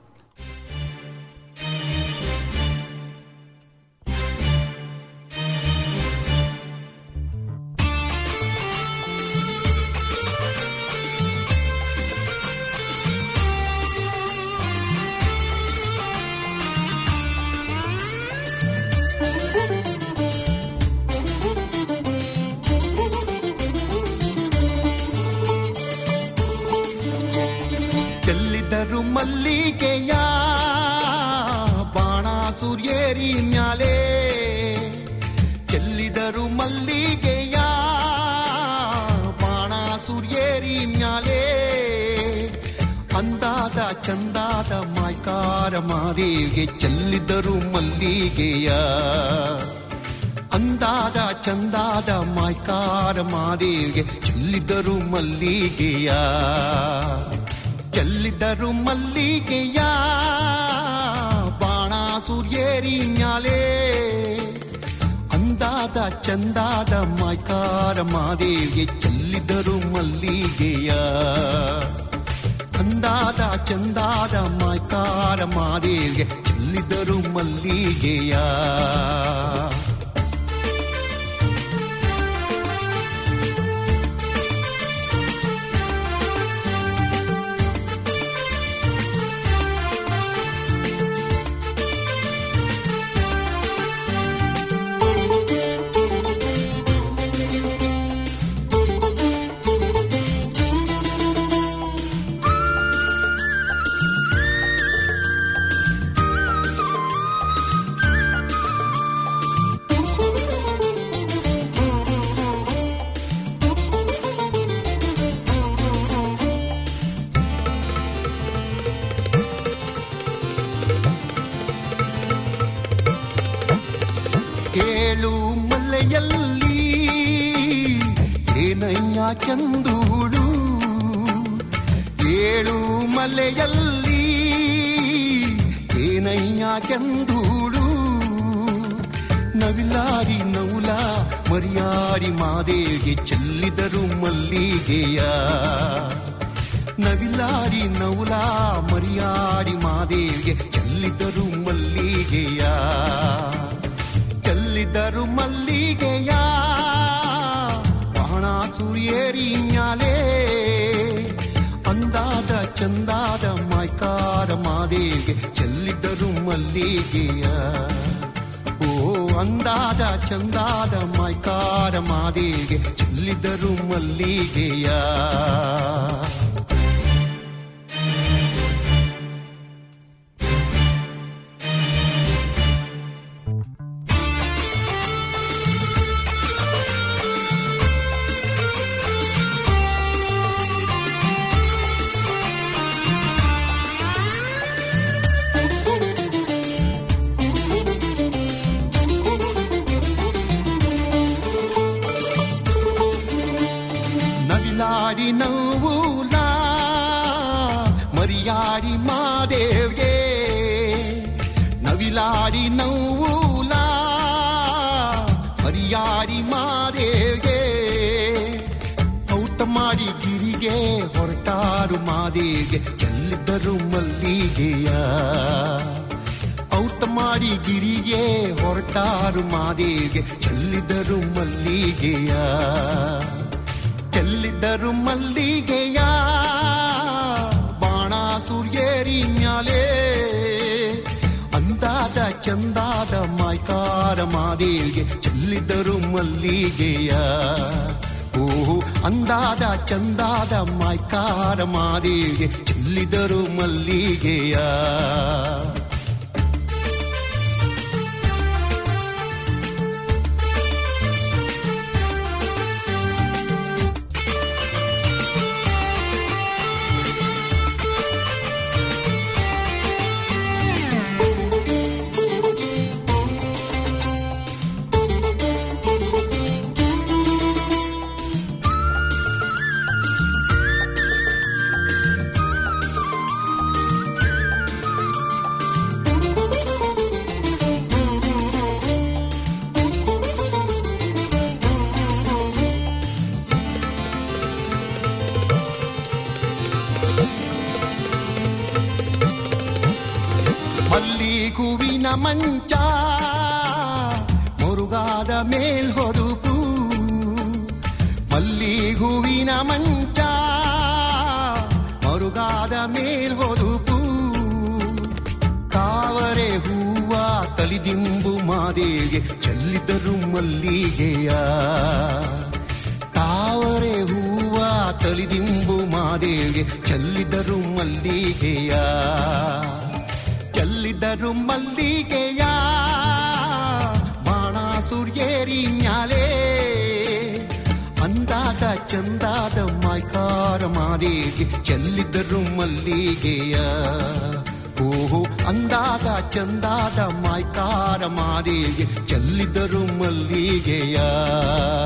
ಚೆಲ್ಲಿದರು ಮಲ್ಲಿಗೆಯ ಬಾಣ ಸೂರ್ಯೇರಿ ಮ್ಯಾಲೆ ಚೆಲ್ಲಿದರು ಮಲ್ಲಿಗೆಯ ಬಾಣ ಸೂರ್ಯೇರಿ ಮ್ಯಾಲೆ ಅಂದಾದ ಚಂದಾದ ಮಾಯ್ಕಾರ ಮಾದೇವಿಗೆ ಚೆಲ್ಲಿದರು ಮಲ್ಲಿಗೆಯ ಅಂದಾದ ಚಂದಾದ ಮಾಯ್ಕಾರ ಮಾದೇವಿಗೆ ಚೆಲ್ಲಿದರು ಮಲ್ಲಿಗೆಯ ಚೆಲ್ಲಿದರು ಮಲ್ಲಿಗೆಯ ಬಾಣ ಸೂರ್ಯೇರಿ ಮ್ಯಾಲೆ ಅಂದಾದ ಚಂದಾದ ಮಾಯ್ಕಾರ ಮಾದೇವಿಗೆ ಚೆಲ್ಲಿದರು ಮಲ್ಲಿಗೆಯ ಅಂದಾದ ಚಂದಾದ ಮಾಯ್ಕಾರ ಮಾದೇವಿಗೆ ಚೆಲ್ಲಿದರು ಮಲ್ಲಿಗೆಯ ಕೇಳು ಮಲ್ಲೆಯಲ್ಲಿ ಏನಯ್ಯ ಚಂದೂಳು ಏಳು ಮಲೆಯಲ್ಲಿ ಏನಯ್ಯ ಚಂದೂಳು ನವಿಲಾರಿ ನೌಲ ಮರಿಯಾರಿ ಮಾದೇವಿಗೆ ಚೆಲ್ಲಿದರು ಮಲ್ಲಿಗೆಯ ನವಿಲಾರಿ ನೌಲ ಮರಿಯಾಡಿ ಮಾದೇವಿಗೆ ಚೆಲ್ಲಿದರು ಮಲ್ಲಿಗೆಯ ಚೆಲ್ಲಿದರು ಮಲ್ಲಿಗೆಯ ಬಾಣ ಸೂರ್ಯೇರಿ ಮ್ಯಾಲೆ ಅಂದಾದ ಚಂದಾದ ಮಾಯ್ಕಾರ ಮಾದೇವಿಗೆ ಚೆಲ್ಲಿದರು ಮಲ್ಲಿಗೆಯ ಓ ಅಂದಾದ ಚಂದಾದ ಮಾಯ್ಕಾರ ಮಾದೇವಿಗೆ ಚೆಲ್ಲಿದರು ಮಲ್ಲಿಗೆಯ ನವಿಲಾಡಿ ನವ್ವೂಲ ಮರಿಯಾಡಿ ಮಾದೇವ್ಗೆ ನವಿಲಾಡಿ ನವ್ವೂಲ ಮರಿಯಾಡಿ ಮಾದೇವ್ಗೆ ಔತ ಮಾಡಿ ಗಿರಿಗೆ ಹೊರಟಾರು ಮಾದೇವ್ಗೆ ಚೆಲ್ಲಿದ್ದರು ಮಲ್ಲಿಗೆಯ ಔತ ಮಾಡಿ ಗಿರಿಗೆ ಹೊರಟಾರು ಮಾದೇವ್ಗೆ ಚೆಲ್ಲಿದರು ಮಲ್ಲಿಗೆಯ ಚೆಲ್ಲಿದರು ಮಲ್ಲಿಗೆಯ ಬಾಣ ಸೂರ್ಯೇರಿ ಮ್ಯಾಲೆ ಅಂದಾದ ಚಂದಾದ ಮಾಯ್ಕಾರ ಮೈಕಾರ ಮಾದೇವಿಗೆ ಚೆಲ್ಲಿದರು ಮಲ್ಲಿಗೆಯ ಓಹೋ ಅಂದಾದ ಚಂದಾದ ಮೈಕಾರ ಮಾದೇವಿಗೆ ಚೆಲ್ಲಿದರು ಮಲ್ಲಿಗೆಯ ಮಲ್ಲಿಗುವಿನ ಮಂಚ ಮುರುಗಾದ ಮೇಲ್ ಹೊದುಪು ಮಲ್ಲಿಗುವಿನ ಮಂಚ ಮರುಗಾದ ಮೇಲ್ ಹೊದುಪು ತಾವರೆ ಹೂವ ತಲಿದಿಂಬು ಮಾದೇವಿಗೆ ಚೆಲ್ಲಿದರು ಮಲ್ಲಿಗೆಯ ತಾವರೆ ಹೂವ ತಲಿದಿಂಬು ಮಾದೇವಿಗೆ ಚೆಲ್ಲಿದರು ಮಲ್ಲಿಗೆಯ ಚೆಲ್ಲಿದರು ಮಲ್ಲಿಗೆಯ ಬಾಣ ಸೂರ್ಯೇರಿ ಮ್ಯಾಲೆ ಅಂದಾದ ಚಂದಾದ ಮೈಕಾರ ಮಾದೇವಿ ಚೆಲ್ಲಿದರು ಮಲ್ಲಿಗೆಯ ಓಹೋ ಅಂದಾದ ಚಂದಾದ ಮೈಕಾರ ಮಾದೇವಿ ಚೆಲ್ಲಿದರು ಮಲ್ಲಿಗೆಯ